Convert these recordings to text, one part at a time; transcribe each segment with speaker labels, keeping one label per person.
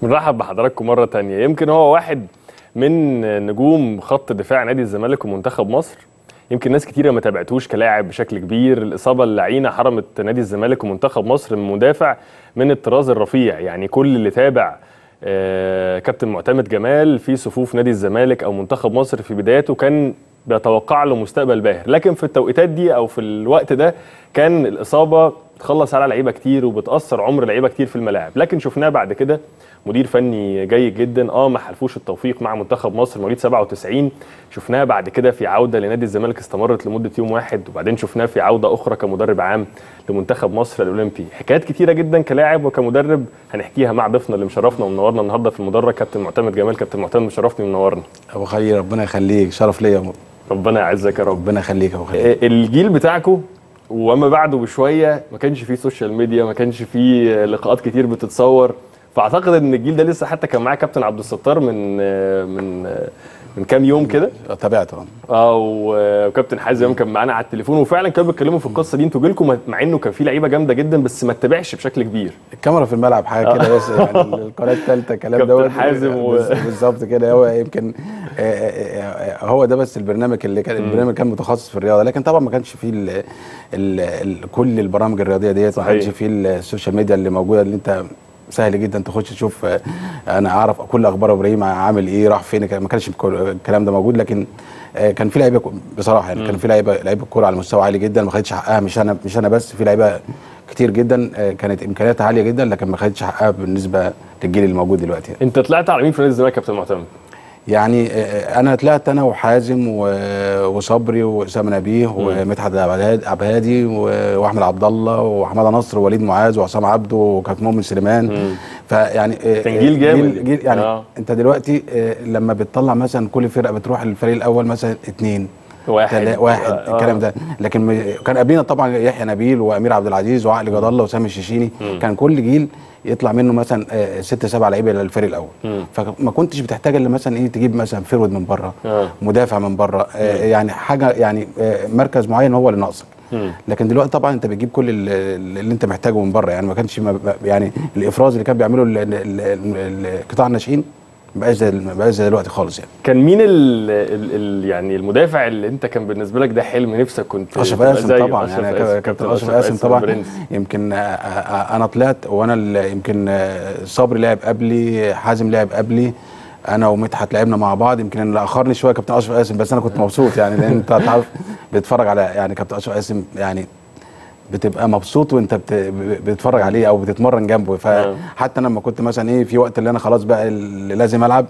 Speaker 1: بنرحب بحضراتكم مرة تانية يمكن هو واحد من نجوم خط دفاع نادي الزمالك ومنتخب مصر يمكن ناس كتيرة ما تابعتوش كلاعب بشكل كبير الإصابة اللعينة حرمت نادي الزمالك ومنتخب مصر من مدافع من الطراز الرفيع يعني كل اللي تابع آه، كابتن معتمد جمال في صفوف نادي الزمالك أو منتخب مصر في بداياته كان بيتوقع له مستقبل باهر لكن في التوقيتات دي أو في الوقت ده كان الإصابة بتخلص على لعيبة كتير وبتأثر عمر لعيبة كتير في الملاعب لكن شفناه بعد كده مدير فني جيد جدا اه ما حلفوش التوفيق مع منتخب مصر مواليد 97 شفناه بعد كده في عوده لنادي الزمالك استمرت لمده يوم واحد وبعدين شفناه في عوده اخرى كمدرب عام لمنتخب مصر الاولمبي حكايات كتيره جدا كلاعب وكمدرب هنحكيها مع ضيفنا اللي مشرفنا ومنورنا النهارده في المدرج كابتن معتمد جمال كابتن معتمد مشرفني ومنورنا
Speaker 2: ابو خليل ربنا يخليك شرف ليا يا م-
Speaker 1: ربنا يعزك يا رب
Speaker 2: ربنا يخليك يا ابو خليل
Speaker 1: آه، الجيل بتاعكم وما بعده بشويه ما كانش فيه سوشيال ميديا ما كانش فيه لقاءات كتير بتتصور فاعتقد ان الجيل ده لسه حتى كان معاه كابتن عبد الستار من آه، من آه، من كام يوم كده
Speaker 2: تابعته آه.
Speaker 1: اه و- وكابتن حازم كان معانا على التليفون وفعلا كانوا بيتكلموا في القصه دي انتوا جيلكم مع انه كان في لعيبه جامده جدا بس ما اتبعش بشكل كبير
Speaker 2: الكاميرا في الملعب حاجه كده بس يعني القناه الثالثه كلام
Speaker 1: كابتن
Speaker 2: دوت
Speaker 1: حازم و-
Speaker 2: بز- بالظبط كده هو يمكن آه، آه، آه، هو ده بس البرنامج اللي كان البرنامج كان متخصص في الرياضه لكن طبعا ما كانش فيه ال ال ال كل البرامج الرياضيه ديت ما
Speaker 1: صحيح.
Speaker 2: كانش فيه السوشيال ميديا اللي موجوده اللي انت سهل جدا تخش تشوف آه، انا اعرف كل اخبار ابراهيم عامل ايه راح فين ما كانش الكلام ده موجود لكن آه، كان في لعيبه ك- بصراحه يعني كان في لعيبه لعيبه كوره على مستوى عالي جدا ما خدتش حقها مش انا مش انا بس في لعيبه كتير جدا آه، كانت امكانياتها عاليه جدا لكن ما خدتش حقها بالنسبه للجيل اللي موجود دلوقتي يعني.
Speaker 1: انت طلعت على مين في نادي الزمالك يا كابتن معتمد
Speaker 2: يعني آه، انا طلعت انا وحازم و- وصبري واسامه نبيه ومدحت عبد عبد الهادي و- واحمد عبد الله وحماده نصر ووليد معاذ وعصام عبده وكابتن مؤمن سليمان فيعني آه،
Speaker 1: كان جيل
Speaker 2: آه،
Speaker 1: جامد.
Speaker 2: جيل, جيل يعني
Speaker 1: آه.
Speaker 2: آه. انت دلوقتي آه، لما بتطلع مثلا كل فرقه بتروح الفريق الاول مثلا اتنين
Speaker 1: واحد.
Speaker 2: تلا- واحد
Speaker 1: آه.
Speaker 2: الكلام ده لكن م- كان قبلنا طبعا يحيى نبيل وامير عبد العزيز وعقل جد الله وسامي الشيشيني كان كل جيل يطلع منه مثلا آه، ست سبع لعيبه للفريق الاول فما كنتش بتحتاج الا مثلا ايه تجيب مثلا فيرود من بره
Speaker 1: آه.
Speaker 2: مدافع من بره آه، يعني حاجه يعني آه، مركز معين هو اللي ناقصك لكن دلوقتي طبعا انت بتجيب كل ال- ال- اللي انت محتاجه من بره يعني ما كانش ما- يعني الافراز اللي كان بيعمله ال- ال- ال- ال- قطاع الناشئين ما بقاش زي ما بقاش زي دلوقتي خالص يعني
Speaker 1: كان مين ال ال ال يعني المدافع اللي انت كان بالنسبه لك ده حلم نفسك كنت
Speaker 2: اشرف
Speaker 1: تبقى
Speaker 2: قاسم
Speaker 1: زيه؟
Speaker 2: طبعا
Speaker 1: أشرف
Speaker 2: يعني
Speaker 1: قاسم،
Speaker 2: كا- كابتن اشرف قاسم طبعا
Speaker 1: البرنس.
Speaker 2: يمكن آه، آه، انا طلعت وانا ال- يمكن آه، صبري لعب قبلي حازم لعب قبلي انا ومدحت لعبنا مع بعض يمكن اللي اخرني شويه كابتن اشرف قاسم بس انا كنت مبسوط يعني لان انت تعرف بتتفرج على يعني كابتن اشرف قاسم يعني بتبقى مبسوط وانت بت- ب- بتتفرج عليه او بتتمرن جنبه فحتى انا لما كنت مثلا ايه في وقت اللي انا خلاص بقى اللي لازم العب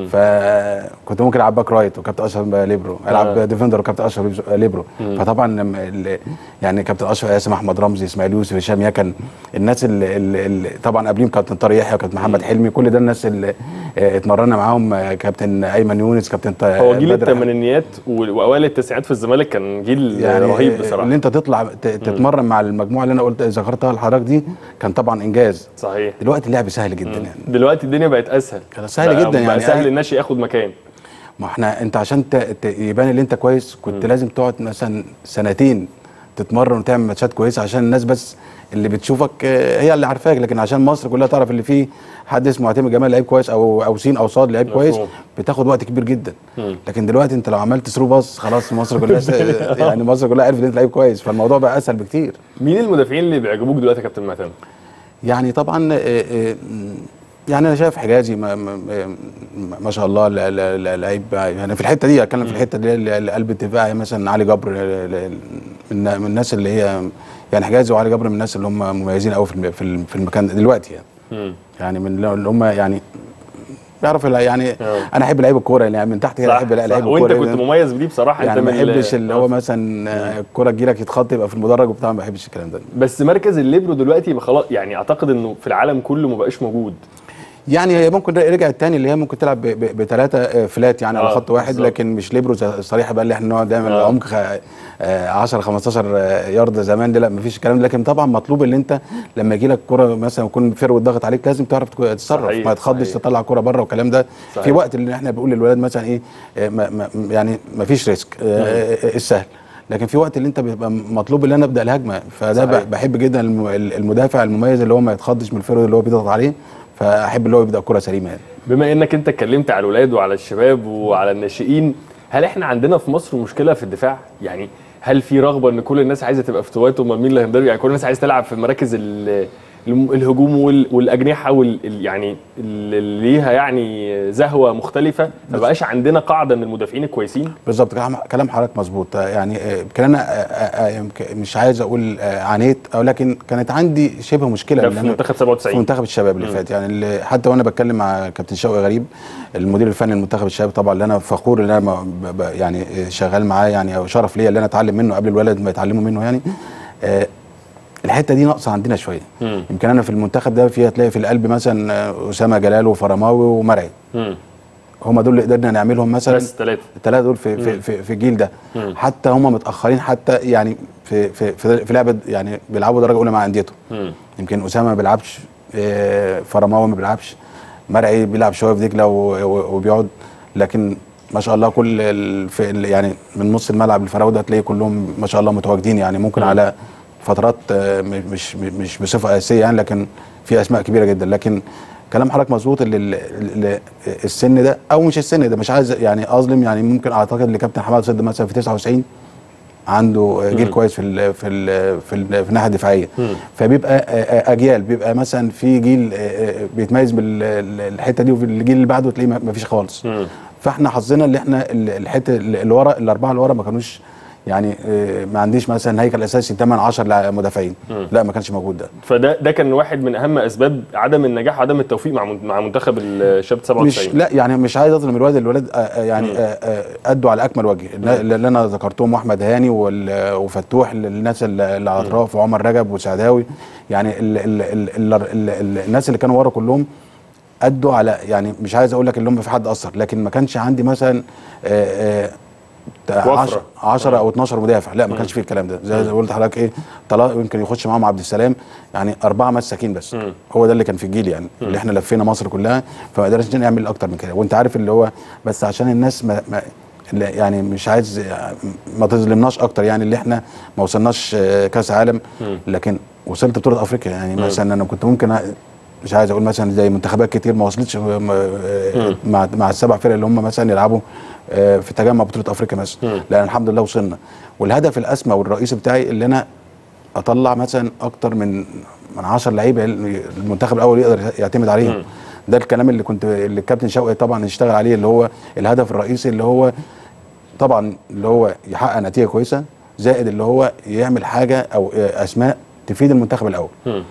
Speaker 2: فكنت ممكن العب باك رايت وكابتن اشرف بقى ليبرو العب ديفندر وكابتن اشرف ليبرو فطبعا لما ال- يعني كابتن اشرف قاسم احمد رمزي اسماعيل يوسف هشام يكن الناس اللي, اللي اللي طبعا قبليهم كابتن طارق يحيى وكابتن محمد حلمي كل ده الناس اللي آه، اتمرنا معاهم آه، كابتن ايمن يونس كابتن ط-
Speaker 1: هو جيل
Speaker 2: بدر
Speaker 1: الثمانينيات واوائل التسعينات في الزمالك كان جيل
Speaker 2: يعني
Speaker 1: رهيب بصراحه
Speaker 2: اللي انت تطلع ت- تتمرن مع المجموعه اللي انا قلت ذكرتها لحضرتك دي كان طبعا انجاز
Speaker 1: صحيح
Speaker 2: دلوقتي اللعب سهل جدا يعني
Speaker 1: دلوقتي الدنيا بقت اسهل
Speaker 2: كان سهل
Speaker 1: بقى-
Speaker 2: جدا
Speaker 1: بقى
Speaker 2: يعني
Speaker 1: سهل
Speaker 2: أي-
Speaker 1: الناشئ ياخد مكان
Speaker 2: ما احنا انت عشان ت- ت- يبان ان انت كويس كنت لازم تقعد مثلا سنتين تتمرن وتعمل ماتشات كويسه عشان الناس بس اللي بتشوفك آه، هي اللي عارفاك لكن عشان مصر كلها تعرف اللي فيه حد اسمه معتمد جمال لعيب كويس او او سين او صاد لعيب كويس
Speaker 1: مفهوم.
Speaker 2: بتاخد وقت كبير جدا لكن دلوقتي انت لو عملت ثرو باص خلاص مصر كلها س- يعني مصر كلها عرفت ان انت لعيب كويس فالموضوع بقى اسهل بكتير
Speaker 1: مين المدافعين اللي بيعجبوك دلوقتي يا كابتن معتمد
Speaker 2: يعني طبعا آه، آه، يعني انا شايف حجازي ما, ما, ما- ما شاء الله لا- لا- لا- لعيب يعني في الحته دي اتكلم في الحته دي اللي- اللي قلب الدفاع مثلا علي جبر آه، ل- من من الناس اللي هي يعني حجازي وعلي جبر من الناس اللي هم مميزين قوي في الم- في الم- في المكان ده دلوقتي يعني
Speaker 1: مم.
Speaker 2: يعني من اللي هم يعني بيعرف يعني
Speaker 1: آه.
Speaker 2: انا احب لعيب الكوره يعني من تحت كده
Speaker 1: صح,
Speaker 2: احب
Speaker 1: صح.
Speaker 2: لعيب
Speaker 1: وانت
Speaker 2: الكوره
Speaker 1: كنت مميز بدي بصراحه
Speaker 2: يعني
Speaker 1: انت
Speaker 2: ما
Speaker 1: من ال-
Speaker 2: بحبش اللي هو مثلا آه، الكوره تجيلك يتخط يبقى في المدرج وبتاع ما بحبش الكلام ده
Speaker 1: بس مركز الليبرو دلوقتي يبقى خلاص يعني اعتقد انه في العالم كله ما بقاش موجود
Speaker 2: يعني هي ممكن رجعت تاني اللي هي ممكن تلعب بثلاثه فلات يعني على
Speaker 1: آه،
Speaker 2: خط واحد
Speaker 1: بالظبط.
Speaker 2: لكن مش ليبرو زي- صريحه بقى اللي احنا نقعد نعمل
Speaker 1: آه.
Speaker 2: عمق خ- آه، 10 15 يارد زمان دي لا مفيش الكلام ده لكن طبعا مطلوب ان انت لما يجي لك كوره مثلا يكون فرود ضغط عليك لازم تعرف تكو- تتصرف
Speaker 1: صحيح،
Speaker 2: ما تخضش
Speaker 1: صحيح.
Speaker 2: تطلع كوره بره والكلام ده
Speaker 1: صحيح.
Speaker 2: في وقت اللي احنا بنقول للولاد مثلا ايه آه، ما ما يعني ما فيش ريسك آه، آه، السهل لكن في وقت اللي انت بيبقى مطلوب ان انا ابدا الهجمه فده
Speaker 1: صحيح.
Speaker 2: ب- بحب جدا الم- المدافع المميز اللي هو ما يتخضش من الفرود اللي هو بيضغط عليه فاحب اللي هو يبدا كره سليمه يعني
Speaker 1: بما انك انت اتكلمت على الولاد وعلى الشباب وعلى الناشئين هل احنا عندنا في مصر مشكله في الدفاع يعني هل في رغبه ان كل الناس عايزه تبقى في توات امال مين اللي هينضرب يعني كل الناس عايزه تلعب في مراكز ال- الم- الهجوم وال- والاجنحه وال ال- يعني اللي ليها يعني زهوه مختلفه ما بقاش عندنا قاعده من المدافعين الكويسين
Speaker 2: بالظبط كلام كلام حضرتك مظبوط آه، يعني آه، يمكن انا آه، آه، آه، يمكن مش عايز اقول آه، عانيت او لكن كانت عندي شبه مشكله
Speaker 1: ده
Speaker 2: لأن
Speaker 1: في
Speaker 2: أنا-
Speaker 1: منتخب
Speaker 2: في
Speaker 1: 97
Speaker 2: منتخب الشباب اللي فات يعني اللي حتى وانا بتكلم مع كابتن شوقي غريب المدير الفني لمنتخب الشباب طبعا اللي انا فخور ان انا ب- ب- يعني شغال معاه يعني او شرف ليا ان انا اتعلم منه قبل الولد ما يتعلموا منه يعني آه، الحته دي ناقصه عندنا شويه
Speaker 1: مم.
Speaker 2: يمكن انا في المنتخب ده فيها تلاقي في القلب مثلا آه، اسامه جلال وفرماوي ومرعي
Speaker 1: مم.
Speaker 2: هم دول اللي قدرنا نعملهم مثلا
Speaker 1: بس ثلاثه
Speaker 2: الثلاثه دول في في في, في الجيل ده
Speaker 1: مم.
Speaker 2: حتى هم متاخرين حتى يعني في في في, في لعبه يعني بيلعبوا درجه اولى مع انديتهم
Speaker 1: مم.
Speaker 2: يمكن اسامه ما بيلعبش آه، فرماوي ما بيلعبش مرعي بيلعب شويه في دجله و- و- وبيقعد لكن ما شاء الله كل ال- في ال- يعني من نص الملعب الفراوده هتلاقي كلهم ما شاء الله متواجدين يعني ممكن
Speaker 1: مم.
Speaker 2: على فترات آه، م- مش مش بصفه اساسيه يعني لكن في اسماء كبيره جدا لكن كلام حضرتك مظبوط اللي اللي- اللي السن ده او مش السن ده مش عايز يعني اظلم يعني ممكن اعتقد اللي كابتن حماد صد مثلا في 99 عنده جيل
Speaker 1: مم.
Speaker 2: كويس في ال في ال في, ال في الناحيه الدفاعيه
Speaker 1: مم.
Speaker 2: فبيبقى آه، آه، اجيال بيبقى مثلا في جيل آه، آه، بيتميز بالحته دي وفي الجيل اللي بعده تلاقيه ما فيش خالص
Speaker 1: مم.
Speaker 2: فاحنا حظنا اللي احنا ال- الحته اللي ورا الاربعه اللي ورا ما كانوش يعني آه، ما عنديش مثلا هيكل اساسي 8 10 مدافعين
Speaker 1: مم.
Speaker 2: لا ما كانش موجود ده
Speaker 1: فده ده كان واحد من اهم اسباب عدم النجاح وعدم التوفيق مع من- مع منتخب الشباب
Speaker 2: مش
Speaker 1: 97
Speaker 2: لا يعني مش عايز اظلم الواد الولاد آه، آه، يعني
Speaker 1: مم.
Speaker 2: آه، آه، ادوا على اكمل وجه اللي اللي انا ذكرتهم احمد هاني وال- وفتوح الناس اللي اللي على الاطراف وعمر رجب وسعداوي يعني ال ال ال ال ال ال الناس اللي كانوا ورا كلهم ادوا على يعني مش عايز اقول لك اللي هم في حد اثر لكن ما كانش عندي مثلا آه، آه،
Speaker 1: وفرة.
Speaker 2: 10 او 12 مدافع لا ما كانش فيه الكلام ده زي زي ما قلت لحضرتك ايه طلع يمكن يخش معاهم عبد السلام يعني اربعه مساكين بس
Speaker 1: مم.
Speaker 2: هو ده اللي كان في الجيل يعني اللي احنا لفينا مصر كلها فما قدرناش نعمل اكتر من كده وانت عارف اللي هو بس عشان الناس ما, ما اللي يعني مش عايز ما تظلمناش اكتر يعني اللي احنا ما وصلناش آه، كاس عالم
Speaker 1: مم.
Speaker 2: لكن وصلت بطوله افريقيا يعني
Speaker 1: مم.
Speaker 2: مثلا انا كنت ممكن أ- مش عايز اقول مثلا زي منتخبات كتير ما وصلتش آه، آه، مع مع السبع فرق اللي هم مثلا يلعبوا آه، في تجمع بطوله افريقيا مثلا
Speaker 1: مم.
Speaker 2: لان الحمد لله وصلنا والهدف الاسمى والرئيسي بتاعي اللي انا اطلع مثلا اكتر من من 10 لعيبه المنتخب الاول يقدر يعتمد عليهم
Speaker 1: مم.
Speaker 2: ده الكلام اللي كنت اللي الكابتن شوقي طبعا اشتغل عليه اللي هو الهدف الرئيسي اللي هو طبعا اللي هو يحقق نتيجه كويسه زائد اللي هو يعمل حاجه او آه، اسماء تفيد المنتخب الاول
Speaker 1: مم.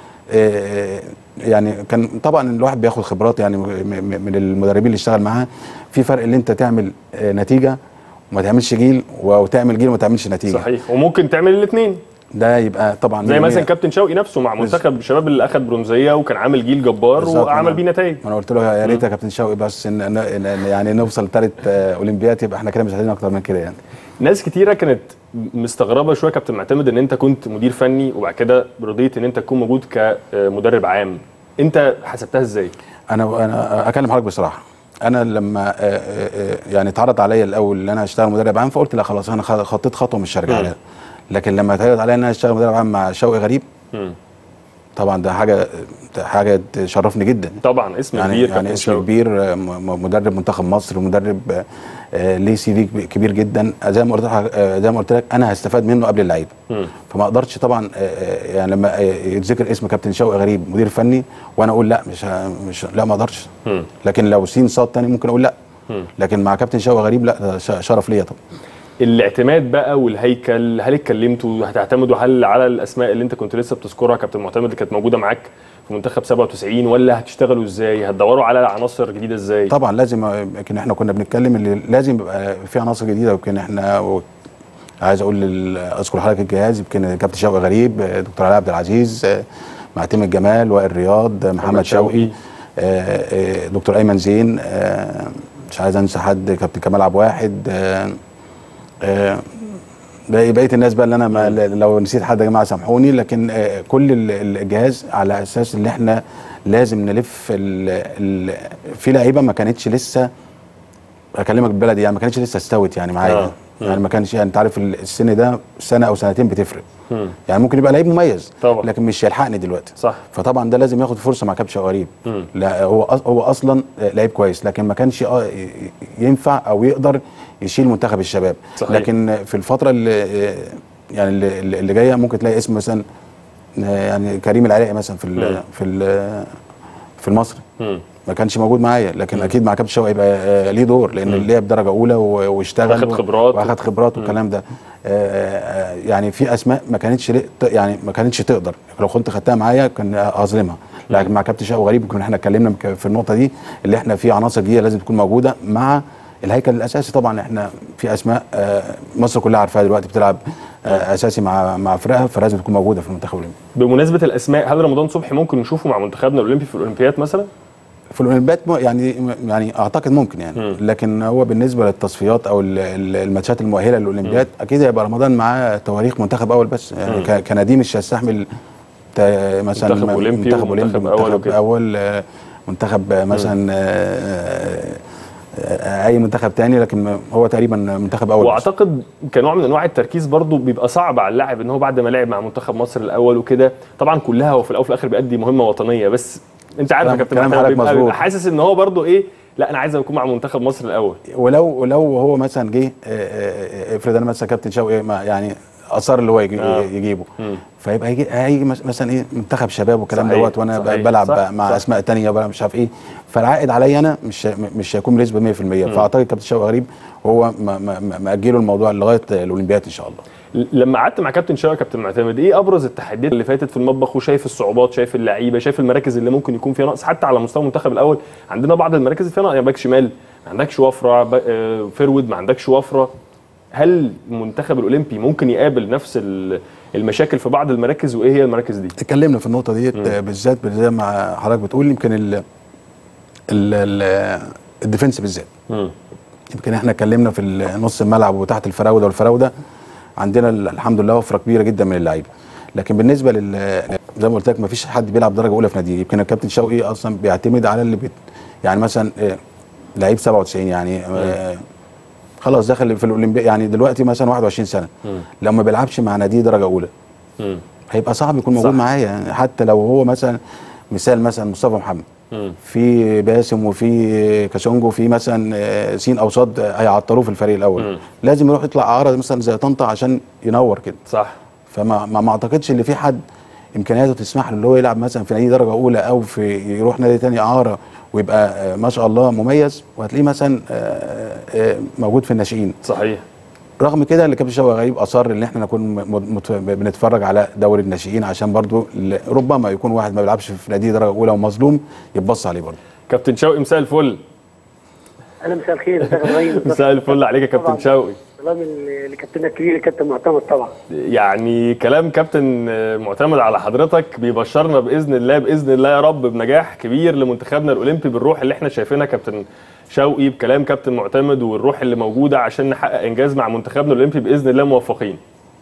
Speaker 2: آه، يعني كان طبعا الواحد بياخد خبرات يعني م- م- من المدربين اللي اشتغل معاه في فرق اللي انت تعمل آه، نتيجه وما تعملش جيل وتعمل جيل وما تعملش نتيجه
Speaker 1: صحيح وممكن تعمل الاثنين
Speaker 2: ده يبقى طبعا
Speaker 1: زي
Speaker 2: مية
Speaker 1: مثلا
Speaker 2: مية.
Speaker 1: كابتن شوقي نفسه مع منتخب الشباب اللي اخذ برونزيه وكان عامل جيل جبار
Speaker 2: بالظبط.
Speaker 1: وعمل
Speaker 2: أنا-
Speaker 1: بيه نتائج
Speaker 2: ما انا قلت له يا ريت يا كابتن شوقي بس إن إن إن يعني نوصل ثالث اولمبياد يبقى احنا كده مش عايزين اكتر من كده يعني
Speaker 1: ناس كتيره كانت مستغربه شويه كابتن معتمد ان انت كنت مدير فني وبعد كده رضيت ان انت تكون موجود كمدرب عام انت حسبتها ازاي
Speaker 2: انا انا اكلم حضرتك بصراحه انا لما آه، آه، آه، يعني اتعرض عليا الاول ان انا اشتغل مدرب عام فقلت لا خلاص انا خ- خطيت خطوه مش هرجع
Speaker 1: مم.
Speaker 2: لها لكن لما اتعرض عليا ان انا اشتغل مدرب عام مع شوقي غريب
Speaker 1: مم.
Speaker 2: طبعا ده حاجه ده حاجه تشرفني جدا
Speaker 1: طبعا اسم
Speaker 2: يعني
Speaker 1: كبير
Speaker 2: يعني
Speaker 1: كابتن
Speaker 2: اسم
Speaker 1: شوقي.
Speaker 2: كبير آه، م- م- مدرب منتخب مصر ومدرب آه، آه، ليه سي في كبير جدا زي ما قلت لك آه، زي ما قلت لك انا هستفاد منه قبل اللعيبه
Speaker 1: مم.
Speaker 2: فما اقدرش طبعا آه، آه، يعني لما آه، يتذكر اسم كابتن شوقي غريب مدير فني وانا اقول لا مش ه- مش لا ما اقدرش
Speaker 1: مم.
Speaker 2: لكن لو سين صاد تاني ممكن اقول لا
Speaker 1: مم.
Speaker 2: لكن مع كابتن شوقي غريب لا ده ش- شرف ليا طبعا
Speaker 1: الاعتماد بقى والهيكل هل اتكلمتوا هتعتمدوا هل على الاسماء اللي انت كنت لسه بتذكرها كابتن معتمد اللي كانت موجوده معاك في منتخب 97 ولا هتشتغلوا ازاي هتدوروا على عناصر جديده ازاي
Speaker 2: طبعا لازم آه، يمكن احنا كنا بنتكلم اللي لازم يبقى في عناصر جديده يمكن احنا و- عايز اقول لل- اذكر حضرتك الجهاز يمكن كابتن شوقي غريب آه، دكتور علاء عبد العزيز آه، معتمد جمال وائل رياض آه، محمد
Speaker 1: شوقي.
Speaker 2: شوقي آه، آه، دكتور ايمن زين آه، مش عايز انسى حد كابتن كمال عبد واحد آه، آه، باقي بقيه الناس بقى اللي انا ما لو نسيت حد يا جماعه سامحوني لكن آه، كل ال- الجهاز على اساس ان احنا لازم نلف ال ال في لعيبه ما كانتش لسه اكلمك بالبلدي يعني ما كانتش لسه استوت يعني معايا
Speaker 1: آه.
Speaker 2: يعني ما كانش يعني انت عارف ال- السن ده سنه او سنتين بتفرق
Speaker 1: مم.
Speaker 2: يعني ممكن يبقى لعيب مميز
Speaker 1: طبعا.
Speaker 2: لكن مش هيلحقني دلوقتي
Speaker 1: صح
Speaker 2: فطبعا ده لازم ياخد فرصه مع كابتن شواريب
Speaker 1: مم.
Speaker 2: لا هو أص- هو اصلا لعيب كويس لكن ما كانش آه ي- ينفع او يقدر يشيل منتخب الشباب
Speaker 1: صحيح.
Speaker 2: لكن في الفتره اللي يعني اللي, اللي جايه ممكن تلاقي اسم مثلا يعني كريم العراقي مثلا في
Speaker 1: مم.
Speaker 2: ال في ال في المصري
Speaker 1: مم.
Speaker 2: ما كانش موجود معايا لكن اكيد مع كابتن شوقي هيبقى آه، ليه دور لان لعب درجه اولى و- واشتغل
Speaker 1: واخد
Speaker 2: و-
Speaker 1: خبرات.
Speaker 2: واخد خبرات والكلام ده آه، آه، يعني في اسماء ما كانتش لق- يعني ما كانتش تقدر لو كنت خدتها معايا كان هظلمها لكن مع كابتن شوقي غريب يمكن احنا اتكلمنا ك- في النقطه دي اللي احنا في عناصر جديده لازم تكون موجوده مع الهيكل الاساسي طبعا احنا في اسماء آه، مصر كلها عارفاها دلوقتي بتلعب آه، اساسي مع مع فرقها فلازم تكون موجوده في المنتخب الاولمبي
Speaker 1: بمناسبه الاسماء هل رمضان صبحي ممكن نشوفه مع منتخبنا الاولمبي في الاولمبياد مثلا
Speaker 2: في الاولمبياد م- يعني يعني اعتقد ممكن يعني
Speaker 1: مم.
Speaker 2: لكن هو بالنسبه للتصفيات او ال- ال- الماتشات المؤهله للاولمبياد اكيد هيبقى رمضان معاه تواريخ منتخب اول بس يعني
Speaker 1: مم.
Speaker 2: ك- كنادي مش هيستحمل تا- مثلا
Speaker 1: منتخب أولمبي
Speaker 2: منتخب
Speaker 1: ومنتخب
Speaker 2: اولمبي
Speaker 1: أول
Speaker 2: منتخب
Speaker 1: وكده.
Speaker 2: اول آه، منتخب آه، مثلا آه، آه، اي منتخب تاني لكن هو تقريبا منتخب اول بس.
Speaker 1: واعتقد كنوع من انواع التركيز برضو بيبقى صعب على اللاعب ان هو بعد ما لعب مع منتخب مصر الاول وكده طبعا كلها هو في الاول وفي الاخر بيأدي مهمه وطنيه بس انت عارف يا
Speaker 2: كلام-
Speaker 1: كابتن
Speaker 2: كلام
Speaker 1: محمد
Speaker 2: حضرتك
Speaker 1: بيبقى,
Speaker 2: مظبوط.
Speaker 1: بيبقى حاسس ان هو برضو ايه لا انا عايز اكون مع منتخب مصر الاول
Speaker 2: ولو ولو هو مثلا جه آه، آه، آه، افرض انا مثلا كابتن شوقي ما- يعني اصر اللي هو يجي
Speaker 1: آه.
Speaker 2: يجيبه
Speaker 1: مم.
Speaker 2: فيبقى هيجي هيجي مس- مثلا ايه منتخب شباب والكلام
Speaker 1: صحيح،
Speaker 2: دوت وانا ب-
Speaker 1: صحيح،
Speaker 2: بلعب
Speaker 1: صح،
Speaker 2: بقى مع
Speaker 1: صح.
Speaker 2: اسماء تانية بقى مش عارف ايه فالعائد عليا انا مش م- مش هيكون بنسبه 100% فاعتقد كابتن شوقي غريب هو م- م- م- مأجله الموضوع لغايه الاولمبياد ان شاء الله
Speaker 1: لما قعدت مع كابتن شوقي كابتن معتمد ايه ابرز التحديات اللي فاتت في المطبخ وشايف الصعوبات شايف اللعيبه شايف المراكز اللي ممكن يكون فيها نقص حتى على مستوى المنتخب الاول عندنا بعض المراكز اللي فيها نقص يعني باك شمال ما عندكش وفره با- آه، فيرود ما عندكش وفره هل المنتخب الاولمبي ممكن يقابل نفس ال- المشاكل في بعض المراكز وايه هي المراكز دي
Speaker 2: اتكلمنا في النقطه ديت آه، بالذات زي ما حضرتك بتقول يمكن ال ال- ال- الديفنس بالذات
Speaker 1: مم.
Speaker 2: يمكن احنا اتكلمنا في نص الملعب وتحت الفراوده والفراوده عندنا ال- الحمد لله وفره كبيره جدا من اللعيبه لكن بالنسبه لل زي ما قلت لك ما فيش حد بيلعب درجه اولى في ناديه يمكن الكابتن شوقي اصلا بيعتمد على اللي بيت يعني مثلا آه، لعيب 97 يعني آه، خلاص دخل في الاولمبياد يعني دلوقتي مثلا 21 سنه لو ما بيلعبش مع ناديه درجه اولى
Speaker 1: مم.
Speaker 2: هيبقى صعب يكون موجود
Speaker 1: صح.
Speaker 2: معايا يعني حتى لو هو مثلا مثال مثلا مصطفى محمد
Speaker 1: مم.
Speaker 2: في باسم وفي كاسونجو وفي مثلا آه، سين او صاد آه، هيعطلوه في الفريق الاول
Speaker 1: مم.
Speaker 2: لازم يروح يطلع اعاره مثلا زي طنطا عشان ينور كده
Speaker 1: صح
Speaker 2: فما ما, ما اعتقدش ان في حد امكانياته تسمح له ان هو يلعب مثلا في نادي درجه اولى او في يروح نادي تاني اعاره ويبقى آه، ما شاء الله مميز وهتلاقيه مثلا آه، آه، موجود في الناشئين
Speaker 1: صحيح
Speaker 2: رغم كده اللي كابتن شوقي غريب اصر ان احنا نكون م- مت- بنتفرج على دوري الناشئين عشان برضو ل- ربما يكون واحد ما بيلعبش في نادي درجه اولى ومظلوم يتبص عليه برضو
Speaker 1: كابتن شوقي مساء الفل
Speaker 3: اهلا مساء الخير ازيك يا ابراهيم
Speaker 1: مساء الفل عليك يا كابتن
Speaker 3: طبعاً.
Speaker 1: شوقي
Speaker 3: سلام لكابتننا الكبير كابتن معتمد طبعا
Speaker 1: يعني كلام كابتن معتمد على حضرتك بيبشرنا باذن الله باذن الله يا رب بنجاح كبير لمنتخبنا الاولمبي بالروح اللي احنا شايفينها كابتن شوقي بكلام كابتن معتمد والروح اللي موجوده عشان نحقق انجاز مع منتخبنا الاولمبي باذن الله موفقين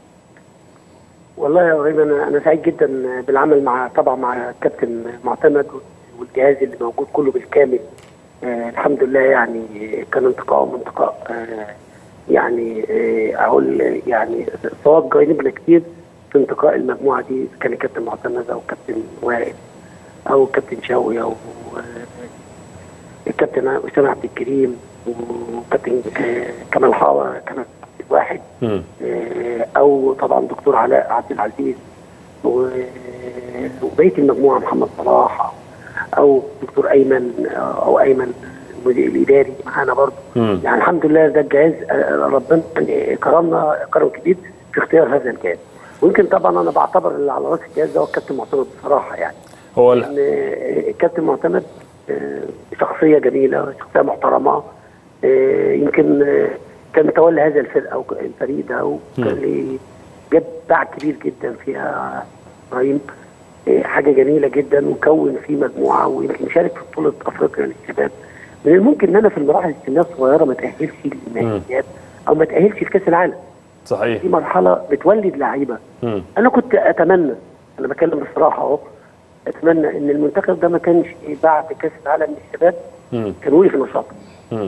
Speaker 3: والله يا ابراهيم انا انا سعيد جدا بالعمل مع طبعا مع الكابتن معتمد والجهاز اللي موجود كله بالكامل آه الحمد لله يعني كان انتقاء منتقاء آه يعني آه اقول يعني صواب جانبنا كتير في انتقاء المجموعه دي إذا كان الكابتن معتمد او كابتن وائل او كابتن شوقي او آه، الكابتن اسامه عبد الكريم وكابتن آه، كمال حاوى كان واحد
Speaker 1: مم.
Speaker 3: آه، او طبعا دكتور علاء عبد العزيز و- وبقيه المجموعه محمد صلاح او دكتور ايمن آه، او ايمن المدير الاداري معانا برضه
Speaker 1: مم.
Speaker 3: يعني الحمد لله ده الجهاز آه، ربنا يعني كرمنا كرم كبير في اختيار هذا الجهاز ويمكن طبعا انا بعتبر اللي على راس الجهاز ده هو الكابتن معتمد بصراحه يعني
Speaker 1: هو ال-
Speaker 3: ان الكابتن معتمد آه، شخصيه جميله شخصيه محترمه آه، يمكن آه، كان متولي هذا الفرقه او الفريق ده وكان ليه جاب باع كبير جدا فيها ابراهيم آه، حاجه جميله جدا وكون فيه مجموعه ويمكن شارك في بطوله افريقيا للشباب من الممكن ان انا في المراحل السنيه الصغيره ما تاهلش للنهائيات او ما تاهلش في كاس العالم
Speaker 1: صحيح
Speaker 3: دي مرحله بتولد لعيبه
Speaker 1: مم.
Speaker 3: انا كنت اتمنى انا بتكلم بصراحه اهو اتمنى ان المنتخب ده ما كانش بعد كاس العالم للشباب
Speaker 1: مم.
Speaker 3: كان وقف نشاطه
Speaker 1: مم.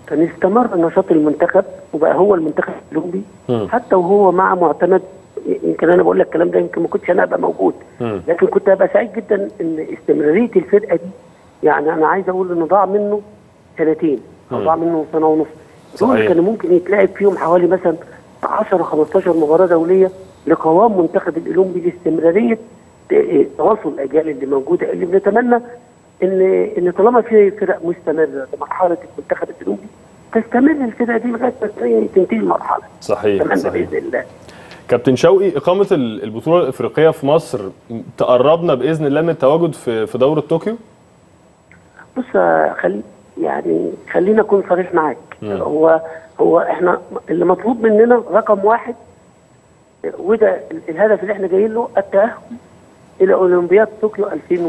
Speaker 3: كان استمر نشاط المنتخب وبقى هو المنتخب الاولمبي
Speaker 1: مم.
Speaker 3: حتى وهو مع معتمد يمكن انا بقول لك الكلام ده يمكن ما كنتش انا ابقى موجود
Speaker 1: مم.
Speaker 3: لكن كنت ابقى سعيد جدا ان استمراريه الفرقه دي يعني انا عايز اقول ان ضاع منه سنتين او
Speaker 1: مم.
Speaker 3: ضاع منه سنه ونص دول
Speaker 1: صحيح.
Speaker 3: كانوا ممكن يتلعب فيهم حوالي مثلا 10 15 مباراه دوليه لقوام منتخب الاولمبي لاستمراريه ت- تواصل الاجيال اللي موجوده اللي بنتمنى ان ان طالما في فرق مستمره في مرحله المنتخب الاولمبي تستمر الفرقه دي لغايه ما تنتهي المرحله
Speaker 1: صحيح
Speaker 3: اتمنى
Speaker 1: صحيح
Speaker 3: باذن الله
Speaker 1: كابتن شوقي اقامه ال- البطوله الافريقيه في مصر تقربنا باذن الله من التواجد في في دوره طوكيو
Speaker 3: بص آه، خلي يعني خلينا اكون صريح معاك
Speaker 1: مم.
Speaker 3: هو هو احنا اللي مطلوب مننا رقم واحد آه، وده ال- الهدف اللي احنا جايين له التاهل الى اولمبياد طوكيو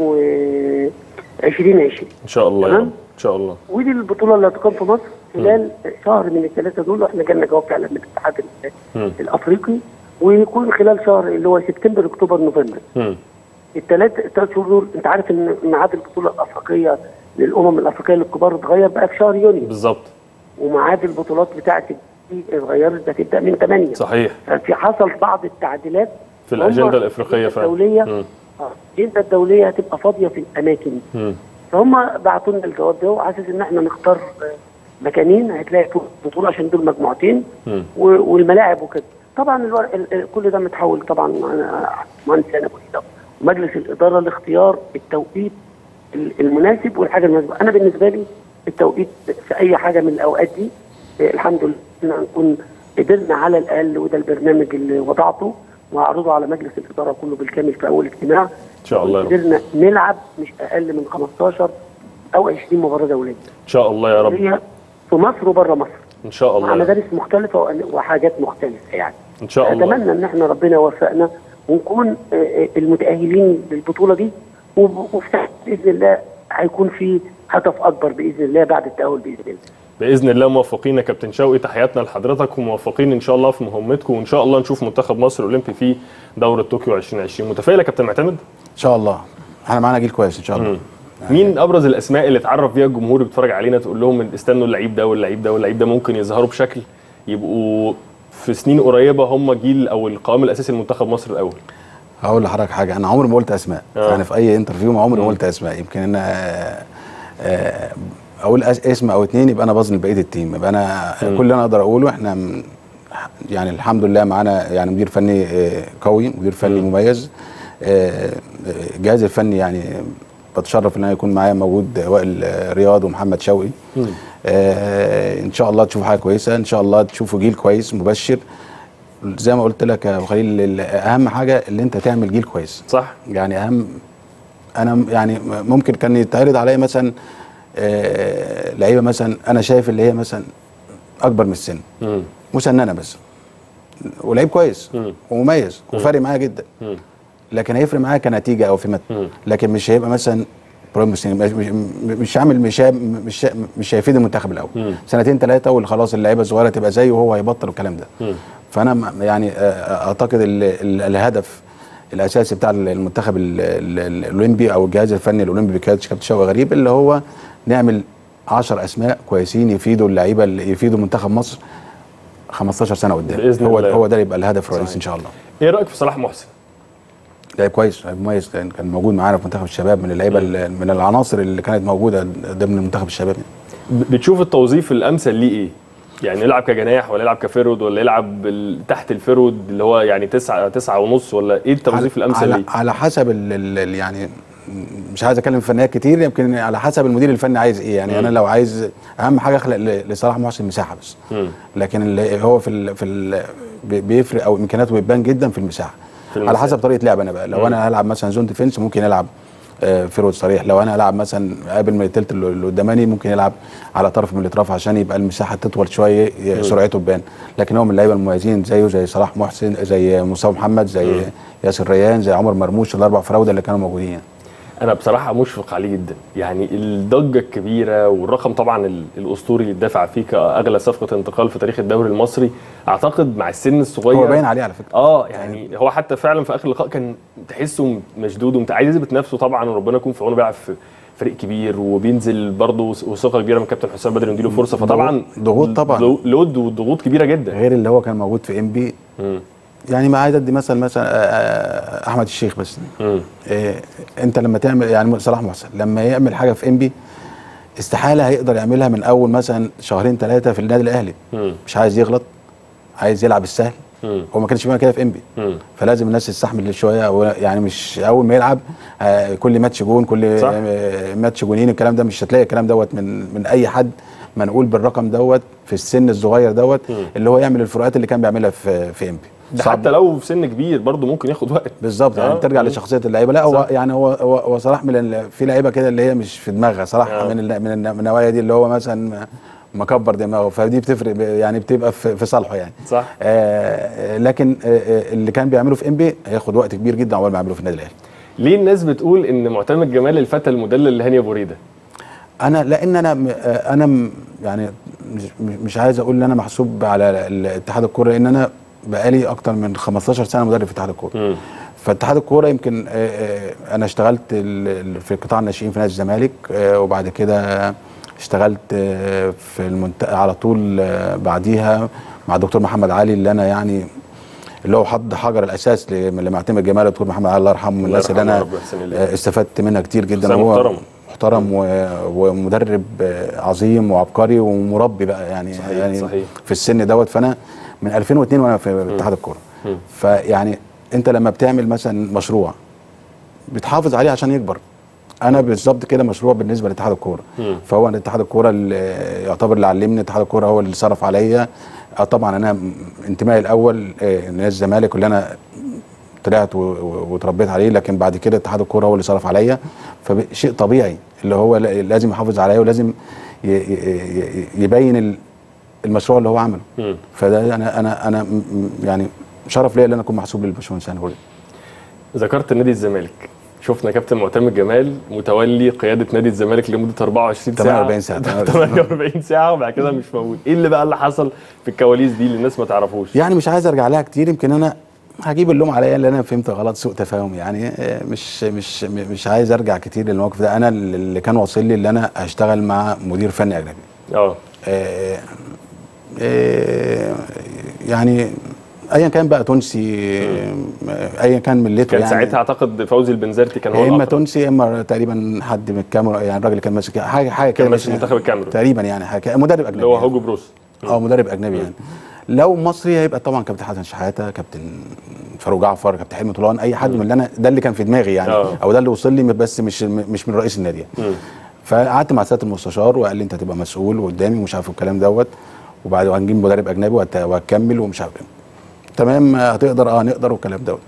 Speaker 3: 2020
Speaker 1: ان شاء الله يا
Speaker 3: تمام.
Speaker 1: رب ان شاء الله
Speaker 3: ودي البطوله اللي هتقام في مصر خلال شهر من الثلاثه دول واحنا جالنا جواب فعلا من الاتحاد ال-
Speaker 1: مم.
Speaker 3: الافريقي ويكون خلال شهر اللي هو سبتمبر اكتوبر نوفمبر
Speaker 1: مم.
Speaker 3: الثلاث الثلاث شهور دول انت عارف ان ميعاد البطوله الافريقيه للامم الافريقيه للكبار اتغير بقى في شهر يونيو
Speaker 1: بالظبط
Speaker 3: وميعاد البطولات بتاعت دي اتغيرت هتبدا من 8
Speaker 1: صحيح
Speaker 3: ففي حصل بعض التعديلات
Speaker 1: في الاجنده
Speaker 3: هم
Speaker 1: الافريقيه فعلا
Speaker 3: الدوليه
Speaker 1: مم.
Speaker 3: اه الاجنده الدوليه هتبقى فاضيه في الاماكن دي
Speaker 1: مم.
Speaker 3: فهم بعتوا لنا الجواب ده وعايز ان احنا نختار آه، مكانين هتلاقي فوق البطوله عشان دول مجموعتين
Speaker 1: مم.
Speaker 3: و- والملاعب وكده طبعا الورق ال- ال- كل ده متحول طبعا انا مهندس انا بقول ومجلس الاداره لاختيار التوقيت ال- المناسب والحاجه المناسبه انا بالنسبه لي التوقيت في اي حاجه من الاوقات دي آه، الحمد لله إن نكون قدرنا على الاقل وده البرنامج اللي وضعته وهعرضه على مجلس الاداره كله بالكامل في اول اجتماع
Speaker 1: ان شاء الله يا رب
Speaker 3: قدرنا نلعب مش اقل من 15 او 20 مباراه دوليه
Speaker 1: ان شاء الله يا رب
Speaker 3: هي في مصر وبره مصر
Speaker 1: ان شاء
Speaker 3: مع
Speaker 1: الله
Speaker 3: مدارس مختلفه وأن- وحاجات مختلفه يعني
Speaker 1: ان شاء الله
Speaker 3: اتمنى ان احنا ربنا يوفقنا ونكون آه، آه، المتاهلين للبطوله دي وب- وفي تحت باذن الله هيكون في هدف اكبر باذن الله بعد التاهل باذن الله
Speaker 1: باذن الله موفقين يا كابتن شوقي تحياتنا لحضرتك وموفقين ان شاء الله في مهمتكم وان شاء الله نشوف منتخب مصر الاولمبي في دوره طوكيو 2020 متفائل يا كابتن معتمد
Speaker 2: ان شاء الله احنا معانا جيل كويس ان شاء الله
Speaker 1: مين ابرز الاسماء اللي اتعرف بيها الجمهور اللي بيتفرج علينا تقول لهم إن استنوا اللعيب ده واللعيب ده واللعيب ده ممكن يظهروا بشكل يبقوا في سنين قريبه هم جيل او القوام الاساسي لمنتخب مصر الاول
Speaker 2: هقول لحضرتك حاجه انا عمري ما قلت اسماء
Speaker 1: آه.
Speaker 2: يعني في اي انترفيو ما عمري ما قلت اسماء يمكن انا آه، آه، اقول أس- اسم او اتنين يبقى انا بظلم بقيه التيم يبقى انا كل اللي انا اقدر اقوله احنا من- يعني الحمد لله معانا يعني مدير فني آه، قوي مدير فني مميز آه، الجهاز الفني يعني بتشرف ان انا يكون معايا موجود وائل آه، رياض ومحمد شوقي آه، ان شاء الله تشوفوا حاجه كويسه ان شاء الله تشوفوا جيل كويس مبشر زي ما قلت لك يا ابو خليل ال- اهم حاجه اللي انت تعمل جيل كويس
Speaker 1: صح
Speaker 2: يعني اهم انا م- يعني ممكن كان يتعرض عليا مثلا آه، لعيبه مثلا انا شايف اللي هي مثلا اكبر من السن
Speaker 1: مم.
Speaker 2: مسننه بس ولعيب كويس
Speaker 1: مم.
Speaker 2: ومميز وفارق معايا جدا
Speaker 1: مم.
Speaker 2: لكن هيفرق معايا كنتيجه او في مت
Speaker 1: مم.
Speaker 2: لكن مش هيبقى مثلا برايم مش مش, مش عامل مش هي- مش مش هيفيد المنتخب الاول
Speaker 1: مم.
Speaker 2: سنتين ثلاثه وخلاص اللعيبه الصغيره تبقى زيه وهو هيبطل والكلام ده
Speaker 1: مم.
Speaker 2: فانا م- يعني آه، اعتقد ال- ال- الهدف الاساسي بتاع المنتخب ال- ال- الاولمبي او الجهاز الفني الاولمبي بقياده كابتن شوقي غريب اللي هو نعمل 10 اسماء كويسين يفيدوا اللعيبه اللي يفيدوا منتخب مصر 15 سنه قدام
Speaker 1: بإذن
Speaker 2: هو
Speaker 1: الله.
Speaker 2: هو ده يبقى الهدف الرئيسي ان شاء الله
Speaker 1: ايه رايك في صلاح محسن
Speaker 2: لعيب كويس لعيب مميز كان كان موجود معانا في منتخب الشباب من اللعيبه ال- من العناصر اللي كانت موجوده ضمن منتخب الشباب يعني.
Speaker 1: ب- بتشوف التوظيف الامثل ليه ايه يعني يلعب كجناح ولا يلعب كفيرود ولا يلعب بال- تحت الفيرود اللي هو يعني تسعة تسعة ونص ولا ايه التوظيف الامثل
Speaker 2: على,
Speaker 1: ليه
Speaker 2: على حسب ال ال ال يعني مش عايز اتكلم في فنيات كتير يمكن على حسب المدير الفني عايز ايه يعني انا لو عايز اهم حاجه اخلق ل- لصلاح محسن مساحه بس
Speaker 1: مم.
Speaker 2: لكن اللي هو في ال في ال بي- بيفرق او امكانياته بتبان جدا في المساحه
Speaker 1: في
Speaker 2: على
Speaker 1: المساحة.
Speaker 2: حسب طريقه لعب انا بقى لو انا هلعب مثلا زون ديفنس ممكن يلعب آه، فيرود صريح لو انا هلعب مثلا قابل من التلت اللي اللي قداماني ممكن يلعب على طرف من الاطراف عشان يبقى المساحه تطول شويه ي- سرعته تبان لكن هو من اللعيبه المميزين زيه زي صلاح محسن زي مصطفى محمد زي ياسر ريان زي عمر مرموش الاربع فراوده اللي كانوا موجودين يعني.
Speaker 1: انا بصراحه مشفق عليه جدا يعني الضجه الكبيره والرقم طبعا ال- الاسطوري اللي اتدفع فيه كاغلى صفقه انتقال في تاريخ الدوري المصري اعتقد مع السن الصغير
Speaker 2: هو باين عليه على فكره
Speaker 1: اه يعني هو حتى فعلا في اخر اللقاء كان تحسه مشدود ومت عايز يثبت نفسه طبعا وربنا يكون في عونه بيلعب في فريق كبير وبينزل برضه وثقه كبيره من كابتن حسام بدري يديله فرصه فطبعا
Speaker 2: ضغوط طبعا.
Speaker 1: لو- لود وضغوط كبيره جدا
Speaker 2: غير اللي هو كان موجود في ام بي
Speaker 1: مم.
Speaker 2: يعني ما عايز ادي مثلا مثلا آه، آه، احمد الشيخ بس
Speaker 1: مم.
Speaker 2: إيه انت لما تعمل يعني صلاح محسن لما يعمل حاجه في ام بي استحاله هيقدر يعملها من اول مثلا شهرين ثلاثه في النادي الاهلي
Speaker 1: مم.
Speaker 2: مش عايز يغلط عايز يلعب السهل
Speaker 1: مم.
Speaker 2: هو ما كانش بيعمل كده في ام بي
Speaker 1: مم.
Speaker 2: فلازم الناس تستحمل شويه أو يعني مش اول ما يلعب آه، كل ماتش جون كل
Speaker 1: صح.
Speaker 2: آه، ماتش جونين الكلام ده مش هتلاقي الكلام دوت من من اي حد منقول بالرقم دوت في السن الصغير دوت اللي هو يعمل الفروقات اللي كان بيعملها في في ام بي
Speaker 1: ده حتى لو في سن كبير برضه ممكن ياخد وقت
Speaker 2: بالظبط يعني
Speaker 1: آه.
Speaker 2: بترجع
Speaker 1: مم.
Speaker 2: لشخصيه اللعيبه لا هو
Speaker 1: صح.
Speaker 2: يعني هو هو, هو صلاح من ال- في لعيبه كده اللي هي مش في دماغها صلاح
Speaker 1: آه.
Speaker 2: من ال- من الن- من النوايا دي اللي هو مثلا مكبر دماغه فدي بتفرق ب- يعني بتبقى في في صالحه يعني
Speaker 1: صح
Speaker 2: آه لكن آه آه، اللي كان بيعمله في ام بي هياخد وقت كبير جدا عقبال ما يعمله في النادي الاهلي
Speaker 1: ليه الناس بتقول ان معتمد جمال الفتى المدلل لهاني ابو ريده
Speaker 2: انا لان انا م- آه، انا م- يعني مش, مش عايز اقول ان انا محسوب على ال- اتحاد الكوره لان انا بقالي اكتر من 15 سنه مدرب في اتحاد الكوره
Speaker 1: مم.
Speaker 2: فاتحاد الكوره يمكن آه، آه، انا اشتغلت ال- ال- في قطاع الناشئين في نادي الزمالك آه، وبعد كده اشتغلت آه، في المنطقه على طول آه، بعديها مع الدكتور محمد علي اللي انا يعني اللي هو حط حجر الاساس ل- لمعتمد جمال الدكتور محمد علي الله يرحمه من الناس اللي
Speaker 1: يرحمه يا
Speaker 2: انا
Speaker 1: رب ويحسن إليه.
Speaker 2: آه، استفدت منها كتير جدا
Speaker 1: شخصية
Speaker 2: هو
Speaker 1: محترمة.
Speaker 2: محترم و- ومدرب آه، عظيم وعبقري ومربي بقى يعني
Speaker 1: صحيح،
Speaker 2: يعني
Speaker 1: صحيح.
Speaker 2: في السن دوت فانا من 2002 وانا في اتحاد الكوره
Speaker 1: مم.
Speaker 2: فيعني انت لما بتعمل مثلا مشروع بتحافظ عليه عشان يكبر انا بالظبط كده مشروع بالنسبه لاتحاد الكوره
Speaker 1: مم.
Speaker 2: فهو اتحاد الكوره اللي يعتبر اللي علمني اتحاد الكوره هو اللي صرف عليا اه طبعا انا م- انتمائي الاول آه، نادي الزمالك واللي انا طلعت و- و- واتربيت عليه لكن بعد كده اتحاد الكوره هو اللي صرف عليا فشيء طبيعي اللي هو لا- لازم يحافظ عليا ولازم ي- ي- ي- يبين ال- المشروع اللي هو عمله
Speaker 1: مم.
Speaker 2: فده انا انا انا م- م- يعني شرف ليا ان انا اكون محسوب للباشمهندس هاني هوري
Speaker 1: ذكرت نادي الزمالك شفنا كابتن معتمد جمال متولي قياده نادي الزمالك لمده 24 ساعه
Speaker 2: 48 ساعة.
Speaker 1: 48 ساعه وبعد كده مش موجود ايه اللي بقى اللي حصل في الكواليس دي اللي الناس ما تعرفوش
Speaker 2: يعني مش عايز ارجع لها كتير يمكن انا هجيب اللوم عليا اللي انا فهمت غلط سوء تفاهم يعني آه، مش مش م- مش عايز ارجع كتير للموقف ده انا اللي كان واصل لي اللي انا هشتغل مع مدير فني اجنبي
Speaker 1: اه
Speaker 2: آه، آه، يعني ايا كان بقى تونسي آه، ايا كان ملته
Speaker 1: كان
Speaker 2: يعني
Speaker 1: ساعتها اعتقد فوزي البنزرتي كان هو
Speaker 2: يا اما
Speaker 1: الأقرب.
Speaker 2: تونسي يا اما تقريبا حد من الكاميرون يعني الراجل اللي كان ماسك حاجه حاجه كده
Speaker 1: كان ماسك
Speaker 2: بس
Speaker 1: منتخب الكاميرون.
Speaker 2: تقريبا يعني حاجه كده. مدرب اجنبي
Speaker 1: اللي هو
Speaker 2: يعني.
Speaker 1: هوجو بروس
Speaker 2: اه مدرب اجنبي يعني لو مصري هيبقى طبعا كابتن حسن شحاته كابتن فاروق جعفر كابتن حلمي طولان اي حد من اللي انا ده اللي كان في دماغي يعني
Speaker 1: آه.
Speaker 2: او ده اللي وصل لي بس مش مش من رئيس النادي يعني.
Speaker 1: مم.
Speaker 2: فقعدت مع سياده المستشار وقال لي انت هتبقى مسؤول قدامي ومش عارف الكلام دوت وبعد وهنجيب مدرب اجنبي وهت- وهتكمل ومش عارف ايه تمام آه، هتقدر اه نقدر والكلام دوت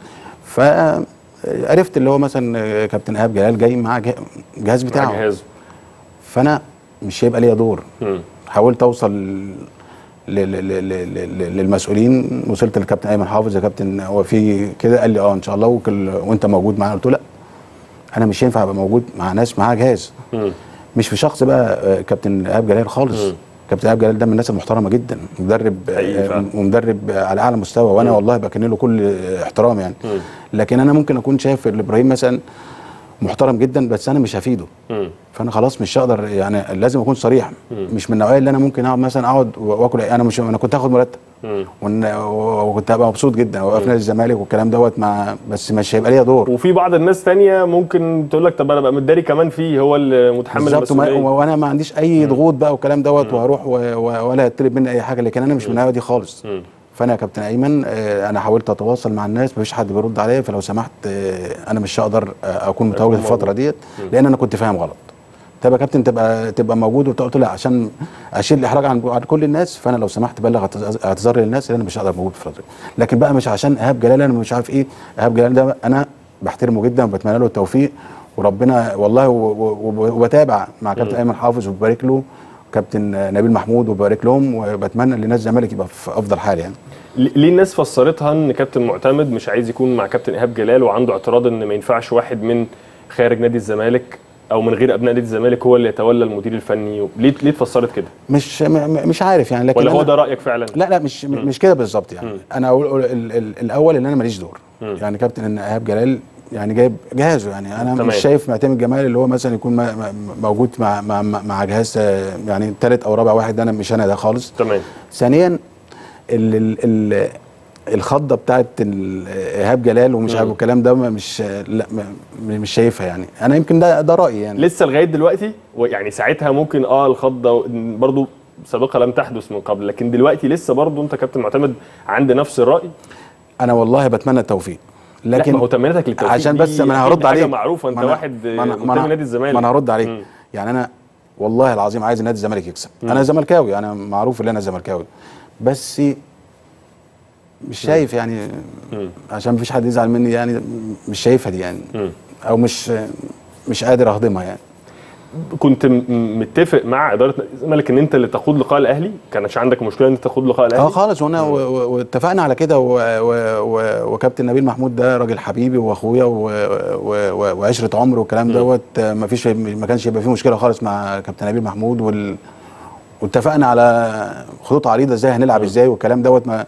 Speaker 2: فعرفت اللي هو مثلا آه، كابتن ايهاب جلال جاي معاه جه- جهاز
Speaker 1: مع
Speaker 2: بتاعه
Speaker 1: جهازه
Speaker 2: فانا مش هيبقى ليا دور
Speaker 1: مم.
Speaker 2: حاولت اوصل ل- ل- ل- ل- ل- للمسؤولين وصلت للكابتن ايمن حافظ يا كابتن هو في كده قال لي اه ان شاء الله وكل وانت موجود معانا قلت له لا انا مش ينفع ابقى موجود مع ناس معاها جهاز
Speaker 1: مم.
Speaker 2: مش في شخص بقى آه، كابتن ايهاب جلال خالص
Speaker 1: مم.
Speaker 2: كابتن ايهاب جلال ده من الناس المحترمه جدا مدرب
Speaker 1: حقيقي
Speaker 2: آه،
Speaker 1: فعلا.
Speaker 2: ومدرب آه، على اعلى مستوى وانا والله بكن له كل آه، احترام يعني
Speaker 1: مم.
Speaker 2: لكن انا ممكن اكون شايف ابراهيم مثلا محترم جدا بس انا مش هفيده
Speaker 1: مم.
Speaker 2: فانا خلاص مش هقدر يعني لازم اكون صريح مش من النوعيه اللي انا ممكن اقعد مثلا اقعد واكل انا مش انا كنت هاخد مرتب
Speaker 1: مم.
Speaker 2: وإن- وكنت هبقى مبسوط جدا واقف نادي الزمالك والكلام دوت مع بس مش هيبقى ليا دور
Speaker 1: وفي بعض الناس تانية ممكن تقول لك طب انا بقى متداري كمان فيه هو اللي متحمل
Speaker 2: بالظبط وما-
Speaker 1: المسؤوليه
Speaker 2: وانا ما عنديش اي ضغوط بقى والكلام دوت وهروح و- و- ولا هيطلب مني اي حاجه لكن انا مش من النوعيه دي خالص
Speaker 1: مم.
Speaker 2: فانا يا كابتن ايمن آه، انا حاولت اتواصل مع الناس مفيش حد بيرد عليا فلو سمحت آه، انا مش هقدر آه، اكون متواجد
Speaker 1: موجود.
Speaker 2: الفتره ديت لان انا كنت فاهم غلط طب يا كابتن تبقى تبقى موجود وبتاع قلت له لا عشان اشيل الاحراج عن عن كل الناس فانا لو سمحت بلغ اعتذ- اعتذاري للناس ان انا مش هقدر موجود في الفتره دي. لكن بقى مش عشان ايهاب جلال انا مش عارف ايه ايهاب جلال ده انا بحترمه جدا وبتمنى له التوفيق وربنا والله و- و- و- وبتابع مع كابتن ايمن حافظ وببارك له كابتن نبيل محمود وببارك لهم وبتمنى ان نادي الزمالك يبقى في افضل حال يعني
Speaker 1: ليه الناس فسرتها ان كابتن معتمد مش عايز يكون مع كابتن ايهاب جلال وعنده اعتراض ان ما ينفعش واحد من خارج نادي الزمالك او من غير ابناء نادي الزمالك هو اللي يتولى المدير الفني ليه ليه اتفسرت كده
Speaker 2: مش م- م- مش عارف يعني لكن
Speaker 1: ولا هو
Speaker 2: أنا-
Speaker 1: ده رايك فعلا
Speaker 2: لا لا مش مش كده بالظبط يعني انا اقول أقول ال ال الاول ان انا ماليش دور يعني كابتن ان ايهاب جلال يعني جايب جهازه يعني انا
Speaker 1: تمام.
Speaker 2: مش شايف معتمد جمال اللي هو مثلا يكون ما- ما- موجود مع مع مع مع جهاز آه، يعني ثالث او رابع واحد ده انا مش انا ده خالص
Speaker 1: تمام
Speaker 2: ثانيا ال ال ال الخضه بتاعت ال- ايهاب جلال ومش عارف الكلام ده ما- مش لا ما- مش شايفها يعني انا يمكن ده ده رايي يعني
Speaker 1: لسه لغايه دلوقتي يعني ساعتها ممكن اه الخضه برضو سابقه لم تحدث من قبل لكن دلوقتي لسه برضو انت كابتن معتمد عند نفس الراي
Speaker 2: انا والله بتمنى التوفيق
Speaker 1: لكن
Speaker 2: لكن
Speaker 1: ما هو تمنيتك للتوفيق
Speaker 2: عشان
Speaker 1: دي
Speaker 2: بس ما انا
Speaker 1: أكيد
Speaker 2: هرد
Speaker 1: حاجه
Speaker 2: عليك
Speaker 1: معروفه انت
Speaker 2: ما أنا-
Speaker 1: واحد
Speaker 2: ما أنا- ما
Speaker 1: منتمي
Speaker 2: أنا-
Speaker 1: نادي الزمالك
Speaker 2: ما انا هرد عليك
Speaker 1: مم.
Speaker 2: يعني انا والله العظيم عايز نادي الزمالك يكسب انا زملكاوي انا معروف ان انا زملكاوي بس مش شايف يعني عشان مفيش حد يزعل مني يعني مش شايفها دي يعني
Speaker 1: مم.
Speaker 2: او مش مش قادر اهضمها يعني
Speaker 1: كنت م- متفق مع اداره نادي الزمالك ان انت اللي تقود لقاء الاهلي كانش عندك مشكله ان انت تقود لقاء الاهلي
Speaker 2: اه خالص وانا و- و- واتفقنا على كده و- و- و- وكابتن نبيل محمود ده راجل حبيبي واخويا و- و- و- وعشره عمر والكلام دوت آه، ما فيش ما كانش يبقى فيه مشكله خالص مع كابتن نبيل محمود وال واتفقنا على خطوط عريضه ازاي هنلعب ازاي والكلام دوت ما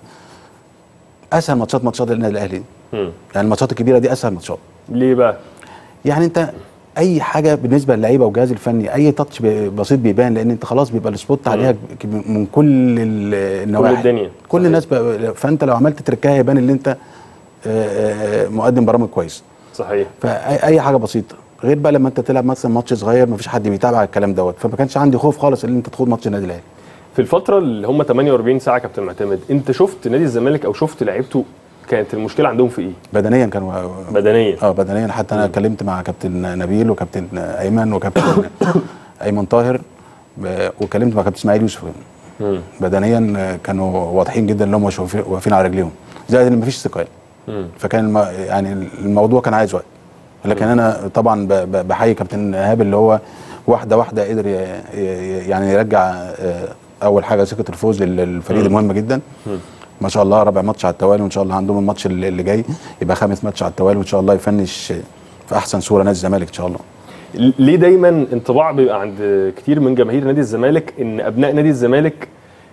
Speaker 2: اسهل ماتشات ماتشات النادي الاهلي دي.
Speaker 1: مم.
Speaker 2: يعني الماتشات الكبيره دي اسهل ماتشات
Speaker 1: ليه بقى
Speaker 2: يعني انت اي حاجه بالنسبه للعيبه والجهاز الفني اي تاتش بي- بسيط بيبان لان انت خلاص بيبقى السبوت عليها ك- من كل ال- النواحي
Speaker 1: الدنيا.
Speaker 2: كل
Speaker 1: صحيح.
Speaker 2: الناس بقى فانت لو عملت تركايه يبان ان انت آه، آه، مقدم برامج كويس
Speaker 1: صحيح
Speaker 2: فاي أي حاجه بسيطه غير بقى لما انت تلعب مثلا ماتش صغير مفيش حد بيتابع الكلام دوت فما كانش عندي خوف خالص ان انت تخوض ماتش النادي الاهلي
Speaker 1: في الفتره اللي هم 48 ساعه كابتن معتمد انت شفت نادي الزمالك او شفت لعيبته كانت المشكله عندهم في ايه
Speaker 2: بدنيا كانوا
Speaker 1: بدنيا
Speaker 2: اه بدنيا حتى انا اتكلمت مع كابتن نبيل وكابتن ايمن وكابتن ايمن طاهر ب- واتكلمت مع كابتن اسماعيل يوسف
Speaker 1: مم.
Speaker 2: بدنيا كانوا واضحين جدا ان هم مش واقفين- واقفين على رجليهم زائد ان مفيش استقلال
Speaker 1: مم.
Speaker 2: فكان الم... يعني الموضوع كان عايز وقت لكن انا طبعا ب... ب... بحيي كابتن ايهاب اللي هو واحده واحده قدر ي... ي... يعني يرجع آه، اول حاجه ثقه الفوز لل- للفريق المهمه جدا ما شاء الله رابع ماتش على التوالي وان شاء الله عندهم الماتش اللي اللي جاي يبقى خامس ماتش على التوالي وان شاء الله يفنش في احسن صوره نادي الزمالك ان شاء الله
Speaker 1: ليه دايما انطباع بيبقى عند كتير من جماهير نادي الزمالك ان ابناء نادي الزمالك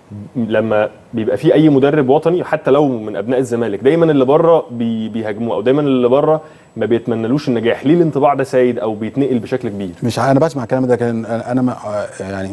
Speaker 1: لما بيبقى في اي مدرب وطني حتى لو من ابناء الزمالك دايما اللي بره بي بيهاجموه او دايما اللي بره ما بيتمنلوش النجاح ليه الانطباع ده سايد او بيتنقل بشكل كبير
Speaker 2: مش ع- انا بسمع الكلام ده كان انا أنا ما يعني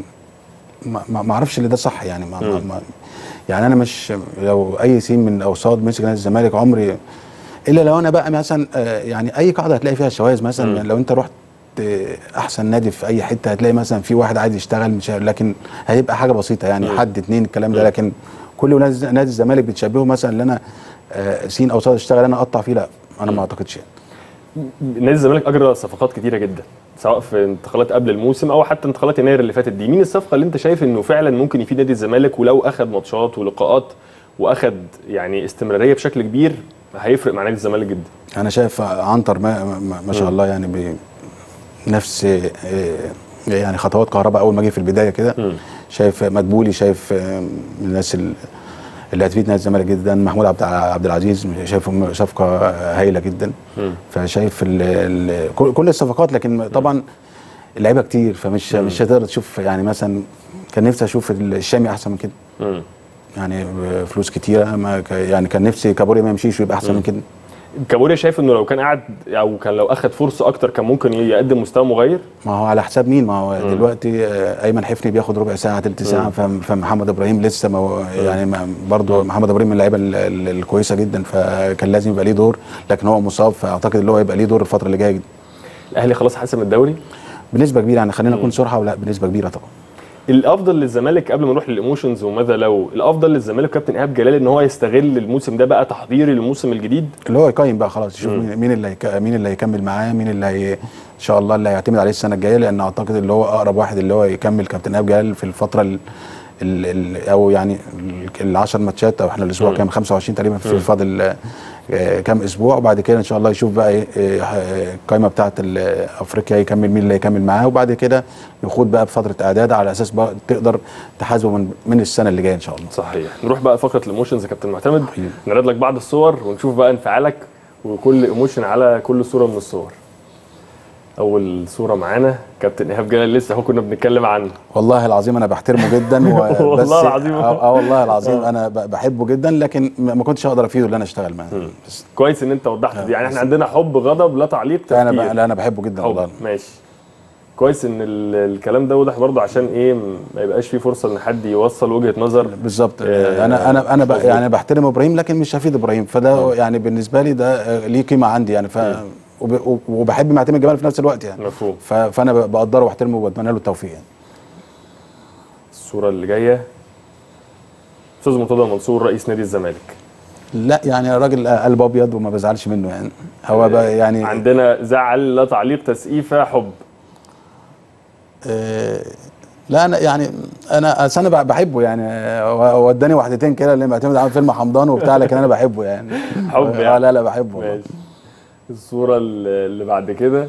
Speaker 2: ما ما- ما اعرفش اللي ده صح يعني ما ما ما يعني انا مش لو اي سين من اوساط مسك نادي الزمالك عمري الا لو انا بقى مثلا آه، يعني اي قاعده هتلاقي فيها شواذ مثلا يعني لو انت رحت آه، احسن نادي في اي حته هتلاقي مثلا في واحد عايز يشتغل مش عارف- لكن هيبقى حاجه بسيطه يعني حد اتنين الكلام ده لكن كل نادي نادي الزمالك بتشبهه مثلا ان انا آه، سين اوساط اشتغل انا اقطع فيه لا انا ما اعتقدش يعني
Speaker 1: نادي الزمالك اجرى صفقات كتيره جدا سواء في انتقالات قبل الموسم او حتى انتقالات يناير اللي فاتت دي مين الصفقه اللي انت شايف انه فعلا ممكن يفيد نادي الزمالك ولو اخذ ماتشات ولقاءات واخذ يعني استمراريه بشكل كبير هيفرق مع نادي الزمالك جدا
Speaker 2: انا شايف عنتر ما, ما, ما شاء الله يعني بنفس آه، يعني خطوات كهرباء اول ما جه في البدايه كده شايف مدبولي شايف آه، من الناس ال- اللي هتفيد نادي الزمالك جدا محمود عبد عبد العزيز شايفه صفقه هايله جدا فشايف ال ال كل كل الصفقات لكن طبعا اللعيبه كتير فمش مش هتقدر تشوف يعني مثلا كان نفسي اشوف الشامي احسن من كده
Speaker 1: مم.
Speaker 2: يعني فلوس كتيره ما ك- يعني كان نفسي كابوريا ما يمشيش ويبقى احسن من كده
Speaker 1: كابوريا شايف انه لو كان قعد او كان لو اخذ فرصه اكتر كان ممكن يقدم مستوى مغير
Speaker 2: ما هو على حساب مين ما هو دلوقتي آه، ايمن حفني بياخد ربع ساعه تلت ساعه فم- فمحمد ابراهيم لسه ما هو يعني ما- برضه محمد ابراهيم من اللعيبه ال- ال- الكويسه جدا فكان لازم يبقى ليه دور لكن هو مصاب فاعتقد اللي هو يبقى ليه دور الفتره اللي جايه جدا
Speaker 1: الاهلي خلاص حسم الدوري
Speaker 2: بنسبه كبيره يعني خلينا نكون صراحه ولا بنسبه كبيره طبعا
Speaker 1: الافضل للزمالك قبل ما نروح للايموشنز وماذا لو الافضل للزمالك كابتن ايهاب جلال ان هو يستغل الموسم ده بقى تحضيري للموسم الجديد
Speaker 2: اللي هو يقيم بقى خلاص يشوف مين مين اللي هيك- مين اللي هيكمل معاه مين اللي هي ان شاء الله اللي هيعتمد عليه السنه الجايه لان اعتقد اللي هو اقرب واحد اللي هو يكمل كابتن ايهاب جلال في الفتره ال ال ال او يعني ال 10 ماتشات او احنا الاسبوع كام 25 تقريبا في فاضل آه، كام اسبوع وبعد كده ان شاء الله يشوف بقى ايه آه، القائمه بتاعه ال- افريقيا يكمل مين اللي هيكمل معاه وبعد كده يخوض بقى بفتره اعداد على اساس بقى تقدر تحاسبه من من السنه اللي جايه ان شاء الله
Speaker 1: صحيح نروح بقى فقره الايموشنز يا كابتن معتمد نعرض لك بعض الصور ونشوف بقى انفعالك وكل ايموشن على كل صوره من الصور اول صوره معانا كابتن ايهاب جلال لسه اهو كنا بنتكلم عنه
Speaker 2: والله العظيم انا بحترمه جدا و-
Speaker 1: والله
Speaker 2: بس
Speaker 1: العظيم.
Speaker 2: اه آه والله العظيم انا ب- بحبه جدا لكن ما ما كنتش اقدر افيده ان انا اشتغل معاه بس
Speaker 1: كويس ان انت وضحت دي يعني احنا عندنا حب غضب لا تعليق
Speaker 2: انا ب...
Speaker 1: تفكير
Speaker 2: لا انا بحبه جدا والله
Speaker 1: حب ماشي كويس ان ال- الكلام ده واضح برضه عشان ايه ما يبقاش فيه فرصه ان حد يوصل وجهه نظر
Speaker 2: بالظبط
Speaker 1: آه،
Speaker 2: انا انا انا ب...
Speaker 1: مظبوط.
Speaker 2: يعني بحترم ابراهيم لكن مش هفيد ابراهيم فده يعني بالنسبه لي ده آه، ليه قيمه عندي يعني ف وب... وبحب معتمد جمال في نفس الوقت يعني
Speaker 1: مفهوم
Speaker 2: ف... فانا ب- بقدره واحترمه وبتمنى له التوفيق يعني
Speaker 1: الصوره اللي جايه استاذ مرتضى منصور رئيس نادي الزمالك
Speaker 2: لا يعني راجل قلب ابيض وما بزعلش منه يعني هو بقى يعني
Speaker 1: عندنا زعل لا تعليق تسقيفه حب
Speaker 2: آه، لا انا يعني انا أصل انا بحبه يعني آه، هو اداني واحدتين كده اللي معتمد على فيلم حمضان وبتاع لكن انا بحبه يعني
Speaker 1: حب
Speaker 2: آه،
Speaker 1: يعني.
Speaker 2: لا لا بحبه والله.
Speaker 1: ماشي الصوره اللي اللي بعد كده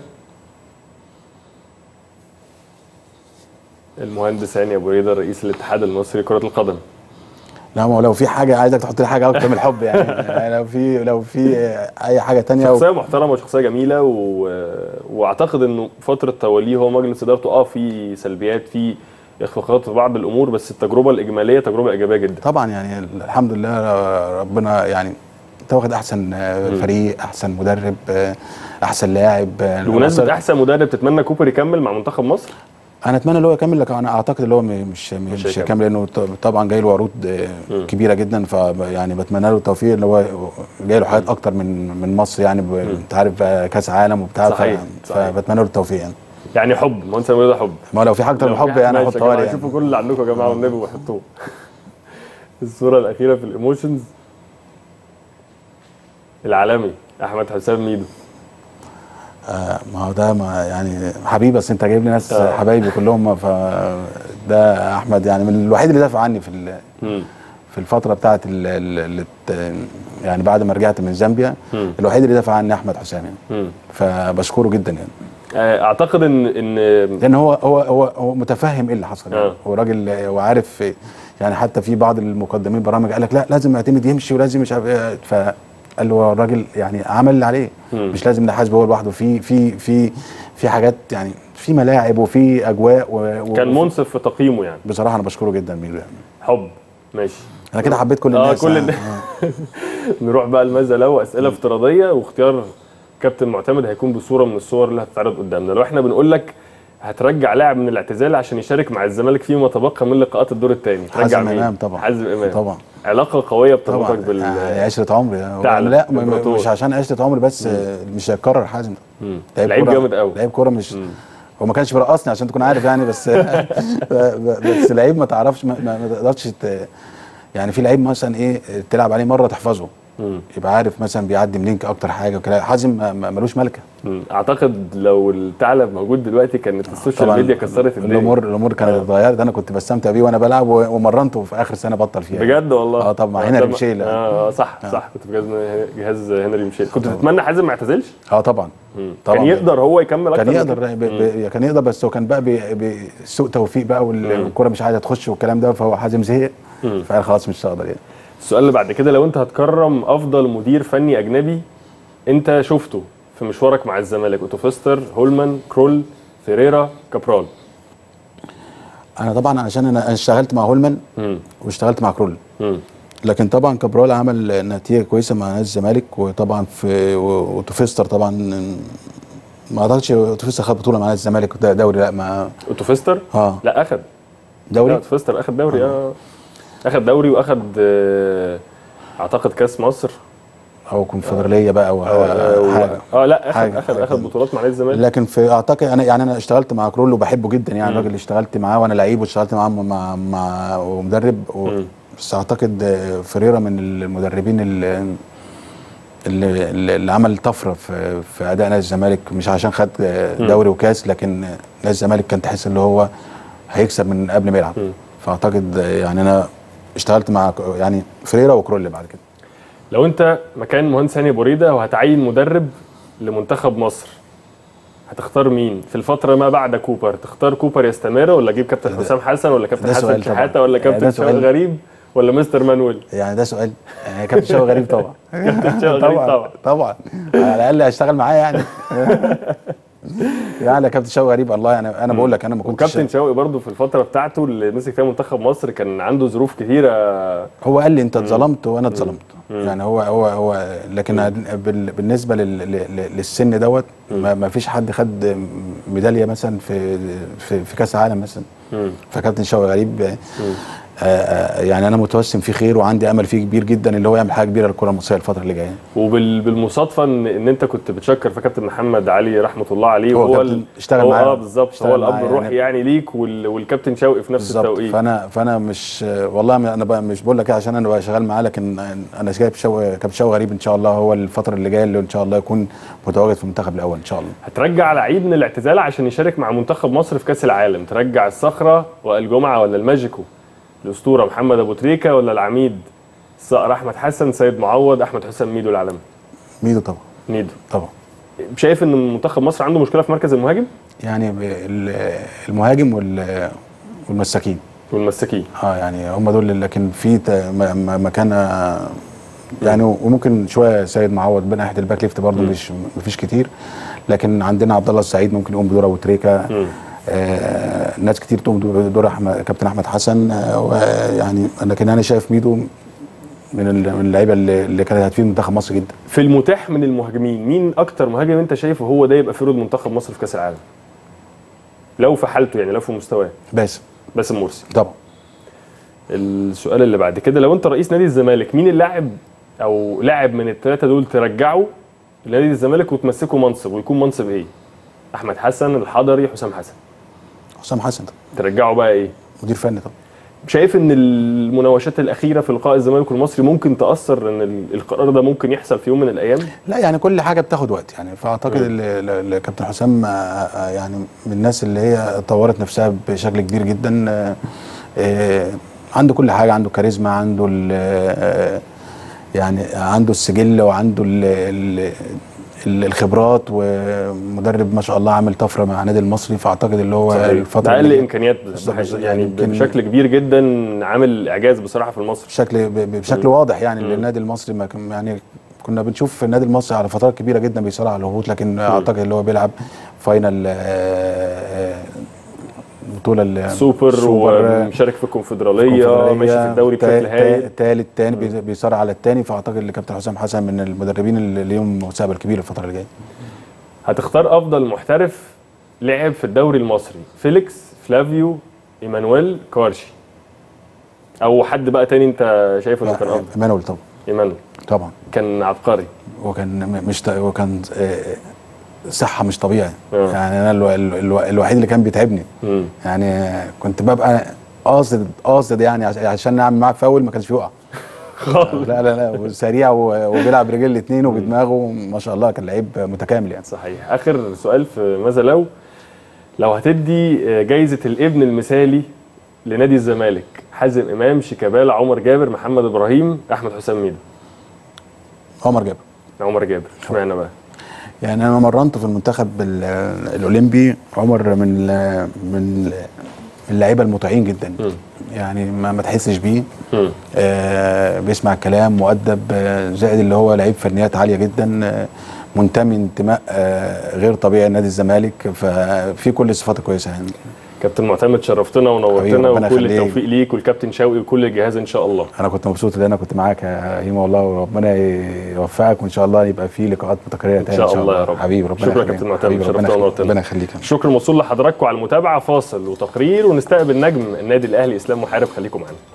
Speaker 1: المهندس هاني ابو ريده رئيس الاتحاد المصري لكره القدم
Speaker 2: لا ما هو لو في حاجه عايزك تحط لي حاجه اكتر من الحب يعني, يعني لو في لو في آه، اي حاجه تانية
Speaker 1: شخصيه محترمه وشخصيه جميله و... واعتقد انه فتره توليه هو مجلس ادارته اه في سلبيات في اخفاقات في بعض الامور بس التجربه الاجماليه تجربه ايجابيه جدا
Speaker 2: طبعا يعني الحمد لله ربنا يعني انت واخد احسن آه، فريق احسن مدرب آه، احسن لاعب آه،
Speaker 1: بمناسبه
Speaker 2: وصل-
Speaker 1: احسن مدرب تتمنى كوبر يكمل مع منتخب مصر
Speaker 2: انا اتمنى ان هو يكمل لكن انا اعتقد ان هو م- مش مش,
Speaker 1: هيكمل.
Speaker 2: هيكمل لانه ط- طبعا جاي له عروض آه، كبيره جدا ف يعني بتمنى له التوفيق اللي هو جاي له حاجات اكتر من من مصر يعني ب- انت عارف آه، كاس عالم وبتاع ف-
Speaker 1: صحيح، صحيح.
Speaker 2: فبتمنى له التوفيق يعني
Speaker 1: يعني حب مهندس هاني أبو ريدة حب
Speaker 2: ما هو لو في حاجه اكتر من الحب يعني
Speaker 1: ماشي يا
Speaker 2: احطها
Speaker 1: جماعة،
Speaker 2: لي يعني.
Speaker 1: شوفوا كل اللي عندكم يا جماعه والنبي وحطوه الصوره الاخيره في الايموشنز العالمي احمد حسام ميدو
Speaker 2: آه، ما هو ده ما يعني حبيبي بس انت جايب لي ناس
Speaker 1: آه.
Speaker 2: حبايبي كلهم فده احمد يعني من الوحيد اللي دافع عني في ال-
Speaker 1: مم.
Speaker 2: في الفتره بتاعت ال- ال- اللي ت- يعني بعد ما رجعت من زامبيا
Speaker 1: مم.
Speaker 2: الوحيد اللي دافع عني احمد حسام يعني
Speaker 1: مم.
Speaker 2: فبشكره جدا يعني
Speaker 1: آه، اعتقد ان ان
Speaker 2: لان هو هو هو, هو متفهم ايه اللي حصل يعني
Speaker 1: آه.
Speaker 2: هو راجل آه، وعارف آه، يعني حتى في بعض المقدمين برامج قال لك لا لازم يعتمد يمشي ولازم مش عارف إيه. فقال له الراجل يعني عمل اللي عليه
Speaker 1: مم.
Speaker 2: مش لازم نحاسبه هو لوحده في في في في حاجات يعني في ملاعب وفي اجواء و و-
Speaker 1: كان منصف في تقييمه يعني
Speaker 2: بصراحه انا بشكره جدا ميدو يعني
Speaker 1: حب ماشي
Speaker 2: انا كده حبيت كل
Speaker 1: اه
Speaker 2: الناس
Speaker 1: كل
Speaker 2: يعني.
Speaker 1: الناس نروح بقى لماذا لو اسئله افتراضيه واختيار كابتن معتمد هيكون بصوره من الصور اللي هتتعرض قدامنا لو احنا بنقول لك هترجع لاعب من الاعتزال عشان يشارك مع الزمالك فيما تبقى من لقاءات الدور الثاني ترجع
Speaker 2: حازم
Speaker 1: مين
Speaker 2: امام طبعا
Speaker 1: حازم امام
Speaker 2: طبعا
Speaker 1: علاقه قويه
Speaker 2: طبعا
Speaker 1: بتربطك بال
Speaker 2: يعني عشره عمري يعني.
Speaker 1: تعلم،
Speaker 2: لا م-
Speaker 1: إمبراطور.
Speaker 2: م- مش عشان عشره عمري بس آه، مش هيتكرر حازم
Speaker 1: مم.
Speaker 2: لعيب
Speaker 1: لعيب
Speaker 2: كورة-
Speaker 1: جامد قوي
Speaker 2: لعيب كوره مش هو ما كانش بيرقصني عشان تكون عارف يعني بس بس لعيب ما تعرفش ما, ما ما تقدرش ت- يعني في لعيب مثلا ايه تلعب عليه مره تحفظه
Speaker 1: مم.
Speaker 2: يبقى عارف مثلا بيعدي منين اكتر حاجه وكده حازم ما- ما- ملوش ملكه
Speaker 1: مم. اعتقد لو الثعلب موجود دلوقتي كانت السوشيال ميديا كسرت الدنيا
Speaker 2: الامور الامور كانت اتغيرت انا كنت بستمتع بيه وانا بلعب و- ومرنته في اخر سنه بطل فيها
Speaker 1: بجد والله
Speaker 2: اه طبعا
Speaker 1: آه،
Speaker 2: هنري
Speaker 1: طب-
Speaker 2: مشيل
Speaker 1: اه آه، صح صح كنت في جهاز جهاز هنري مشيل كنت تتمنى حازم ما يعتزلش
Speaker 2: اه طبعا طبعا
Speaker 1: كان يقدر هو يكمل اكتر
Speaker 2: كان
Speaker 1: من
Speaker 2: يقدر
Speaker 1: كده؟
Speaker 2: ب... ب... كان يقدر بس هو كان بقى ب- بسوء توفيق بقى والكوره مش عايزه تخش والكلام ده فهو حازم زهق فقال خلاص مش هقدر يعني
Speaker 1: السؤال اللي بعد كده لو انت هتكرم افضل مدير فني اجنبي انت شفته في مشوارك مع الزمالك اوتو فيستر هولمان كرول فيريرا كابرال
Speaker 2: انا طبعا عشان انا أنا اشتغلت مع هولمان
Speaker 1: مم.
Speaker 2: واشتغلت مع كرول
Speaker 1: مم.
Speaker 2: لكن طبعا كابرال عمل نتيجه كويسه مع نادي الزمالك وطبعا في وتوفيستر طبعا ما اعتقدش توفيستر خد بطوله مع نادي الزمالك ده دوري لا مع
Speaker 1: اوتو فيستر
Speaker 2: اه
Speaker 1: لا اخد لا
Speaker 2: دوري
Speaker 1: اوتو فيستر اخد دوري اه اخد دوري واخد آه، اعتقد كاس مصر
Speaker 2: او كونفدراليه بقى او
Speaker 1: اه, و-
Speaker 2: حاجه
Speaker 1: آه لا اخد
Speaker 2: حاجة-
Speaker 1: اخد
Speaker 2: حاجة
Speaker 1: اخد
Speaker 2: كده.
Speaker 1: بطولات مع نادي الزمالك
Speaker 2: لكن في اعتقد انا يعني انا اشتغلت مع كرول وبحبه جدا يعني الراجل اللي اشتغلت معاه وانا لعيب واشتغلت معاه مع مع ومدرب و بس اعتقد آه، فريرا من المدربين اللي اللي, اللي عمل طفره في في اداء نادي الزمالك مش عشان خد آه، دوري وكاس لكن آه، نادي الزمالك كان تحس ان هو هيكسب من قبل ما يلعب فاعتقد آه، يعني انا اشتغلت مع ك- يعني فريرا وكرول بعد كده
Speaker 1: لو انت مكان مهندس هاني بوريده وهتعين مدرب لمنتخب مصر هتختار مين في الفترة ما بعد كوبر تختار كوبر يستمر ولا اجيب كابتن حسام حسن ولا كابتن
Speaker 2: ده
Speaker 1: حسن
Speaker 2: سؤال طبعا.
Speaker 1: شحاتة ولا
Speaker 2: يعني ده
Speaker 1: كابتن شوقي
Speaker 2: سؤال.
Speaker 1: غريب ولا مستر مانويل
Speaker 2: يعني ده سؤال يعني كابتن شوقي غريب طبعا
Speaker 1: كابتن شوقي غريب طبعا
Speaker 2: طبعا على الاقل هشتغل معاه يعني يعني يا كابتن شوقي غريب الله يعني انا بقول لك انا ما كنتش
Speaker 1: وكابتن شوقي برضو في الفتره بتاعته اللي مسك فيها منتخب مصر كان عنده ظروف كتيره
Speaker 2: هو قال لي انت اتظلمت وانا اتظلمت يعني هو هو هو لكن بال- بالنسبه لل- لل- للسن دوت ما ما فيش حد خد ميداليه مثلا في في, في كاس العالم مثلا
Speaker 1: مم.
Speaker 2: فكابتن شوقي غريب آه، آه، يعني انا متوسم فيه خير وعندي امل فيه كبير جدا اللي هو يعمل حاجه كبيره للكره المصريه الفتره اللي جايه
Speaker 1: وبالمصادفه ان ان انت كنت بتشكر في كابتن محمد علي رحمه الله عليه
Speaker 2: هو
Speaker 1: وهو
Speaker 2: كابتن
Speaker 1: ال-
Speaker 2: اشتغل
Speaker 1: هو
Speaker 2: معانا.
Speaker 1: اه بالظبط
Speaker 2: اشتغل
Speaker 1: هو الاب
Speaker 2: معايا
Speaker 1: الروحي
Speaker 2: يعني.
Speaker 1: يعني ليك وال- والكابتن شوقي في نفس
Speaker 2: بالظبط
Speaker 1: التوقيت
Speaker 2: فانا فانا مش والله ما- انا بقى مش بقول لك إيه عشان انا بقى شغال معاه لكن انا جايب شوقي كابتن شوقي غريب ان شاء الله هو الفتره اللي جايه اللي ان شاء الله يكون متواجد في المنتخب الاول ان شاء الله
Speaker 1: هترجع لعيب من الاعتزال عشان يشارك مع منتخب مصر في كاس العالم ترجع الصخره وائل جمعه ولا الماجيكو الاسطوره محمد ابو تريكه ولا العميد الصقر احمد حسن سيد معوض احمد حسام ميدو العالمي
Speaker 2: ميدو طبعا
Speaker 1: ميدو
Speaker 2: طبعا
Speaker 1: شايف ان منتخب مصر عنده مشكله في مركز المهاجم
Speaker 2: يعني ب- ال- المهاجم وال- والمساكين
Speaker 1: والمساكين
Speaker 2: اه يعني هم دول اللي- لكن في ت- م- م- مكان آه، يعني وممكن شويه سيد معوض بين ناحيه الباك ليفت برضه مش مفيش كتير لكن عندنا عبد الله السعيد ممكن يقوم بدور ابو تريكه
Speaker 1: مم.
Speaker 2: آه ناس كتير تقوم بدور احمد كابتن احمد حسن آه ويعني لكن انا شايف ميدو من ال- من اللعيبه اللي, اللي كانت هتفيد منتخب مصر جدا
Speaker 1: في المتاح من المهاجمين مين اكتر مهاجم انت شايفه هو ده يبقى فيرود منتخب مصر في كاس العالم لو في حالته يعني لو في مستواه
Speaker 2: باسم
Speaker 1: باسم مرسي
Speaker 2: طبعا
Speaker 1: السؤال اللي بعد كده لو انت رئيس نادي الزمالك مين اللاعب او لاعب من الثلاثه دول ترجعه لنادي الزمالك وتمسكه منصب ويكون منصب ايه احمد حسن الحضري حسام حسن
Speaker 2: حسام حسن طبعا
Speaker 1: ترجعه بقى ايه
Speaker 2: مدير فني طبعا
Speaker 1: شايف ان المناوشات الاخيره في لقاء الزمالك والمصري ممكن تاثر ان ال- القرار ده ممكن يحصل في يوم من الايام
Speaker 2: لا يعني كل حاجه بتاخد وقت يعني فاعتقد ال- ال- ال- كابتن حسام آه، آه، يعني من الناس اللي هي طورت نفسها بشكل كبير جدا آه، آه، عنده كل حاجه عنده كاريزما عنده ال- آه، يعني عنده السجل وعنده ال- ال- ال- الخبرات ومدرب ما شاء الله عامل طفره مع النادي المصري فاعتقد اللي هو الفتره
Speaker 1: باقل
Speaker 2: اللي-
Speaker 1: امكانيات
Speaker 2: بالظبط،
Speaker 1: بح- يعني
Speaker 2: يعني يمكن-
Speaker 1: بشكل كبير جدا عامل اعجاز بصراحه في المصري
Speaker 2: بشكل ب- بشكل واضح يعني ان النادي المصري ما كان يعني كنا بنشوف في النادي المصري على فترات كبيره جدا بيصارع على الهبوط لكن اعتقد اللي هو بيلعب فاينل آه، آه، البطوله ال-
Speaker 1: سوبر
Speaker 2: السوبر، آه،
Speaker 1: ومشارك في الكونفدراليه
Speaker 2: الكونفدرالية،
Speaker 1: ماشي في الدوري
Speaker 2: تا-
Speaker 1: بشكل
Speaker 2: تا-
Speaker 1: هايل
Speaker 2: تالت تاني بي- بيصارع على التاني فاعتقد ان كابتن حسام حسن من المدربين اللي ليهم مستقبل كبير الفتره اللي جايه
Speaker 1: هتختار افضل محترف لعب في الدوري المصري فيليكس فلافيو ايمانويل كوارشي او حد بقى تاني انت شايفه انه كان افضل
Speaker 2: ايمانويل طبعا
Speaker 1: ايمانويل
Speaker 2: طبعا
Speaker 1: كان عبقري
Speaker 2: وكان م- مش ط- وكان آه، صحه مش طبيعي
Speaker 1: آه.
Speaker 2: يعني انا الو- الو- الوحيد اللي كان بيتعبني
Speaker 1: مم.
Speaker 2: يعني كنت ببقى قاصد قاصد يعني عش- عشان نعمل معاه فاول ما كانش بيقع لا لا لا وسريع و- وبيلعب رجل الاثنين وبدماغه ما شاء الله كان لعيب متكامل يعني
Speaker 1: صحيح اخر سؤال في ماذا لو لو هتدي جايزه الابن المثالي لنادي الزمالك حازم امام شيكابالا عمر جابر محمد ابراهيم احمد حسام ميدو
Speaker 2: عمر جابر
Speaker 1: عمر جابر اشمعنى بقى
Speaker 2: يعني انا مرنته في المنتخب ال- الاولمبي عمر من ال- من اللعيبه المطيعين جدا
Speaker 1: مم.
Speaker 2: يعني ما, ما تحسش بيه
Speaker 1: مم.
Speaker 2: آه بيسمع الكلام مؤدب آه زائد اللي هو لعيب فنيات عاليه جدا آه منتمي انتماء آه غير طبيعي لنادي الزمالك ففي كل الصفات الكويسه يعني
Speaker 1: كابتن معتمد شرفتنا
Speaker 2: حبيبي،
Speaker 1: ونورتنا
Speaker 2: ربنا
Speaker 1: وكل
Speaker 2: يخليك.
Speaker 1: التوفيق ليك والكابتن شوقي وكل الجهاز ان شاء الله
Speaker 2: انا كنت مبسوط ان انا كنت معاك يا هيما والله وربنا يوفقك وان شاء الله يبقى في لقاءات متكرره تاني
Speaker 1: شاء الله يا رب.
Speaker 2: حبيبي ربنا
Speaker 1: شكرا يا
Speaker 2: يخليك.
Speaker 1: كابتن معتمد،
Speaker 2: حبيبي، ربنا
Speaker 1: شرفتنا
Speaker 2: يخليك.
Speaker 1: ونورتنا.
Speaker 2: ربنا يخليك
Speaker 1: شكر موصول لحضراتكم على المتابعه فاصل وتقرير ونستقبل نجم النادي الاهلي اسلام محارب خليكم معانا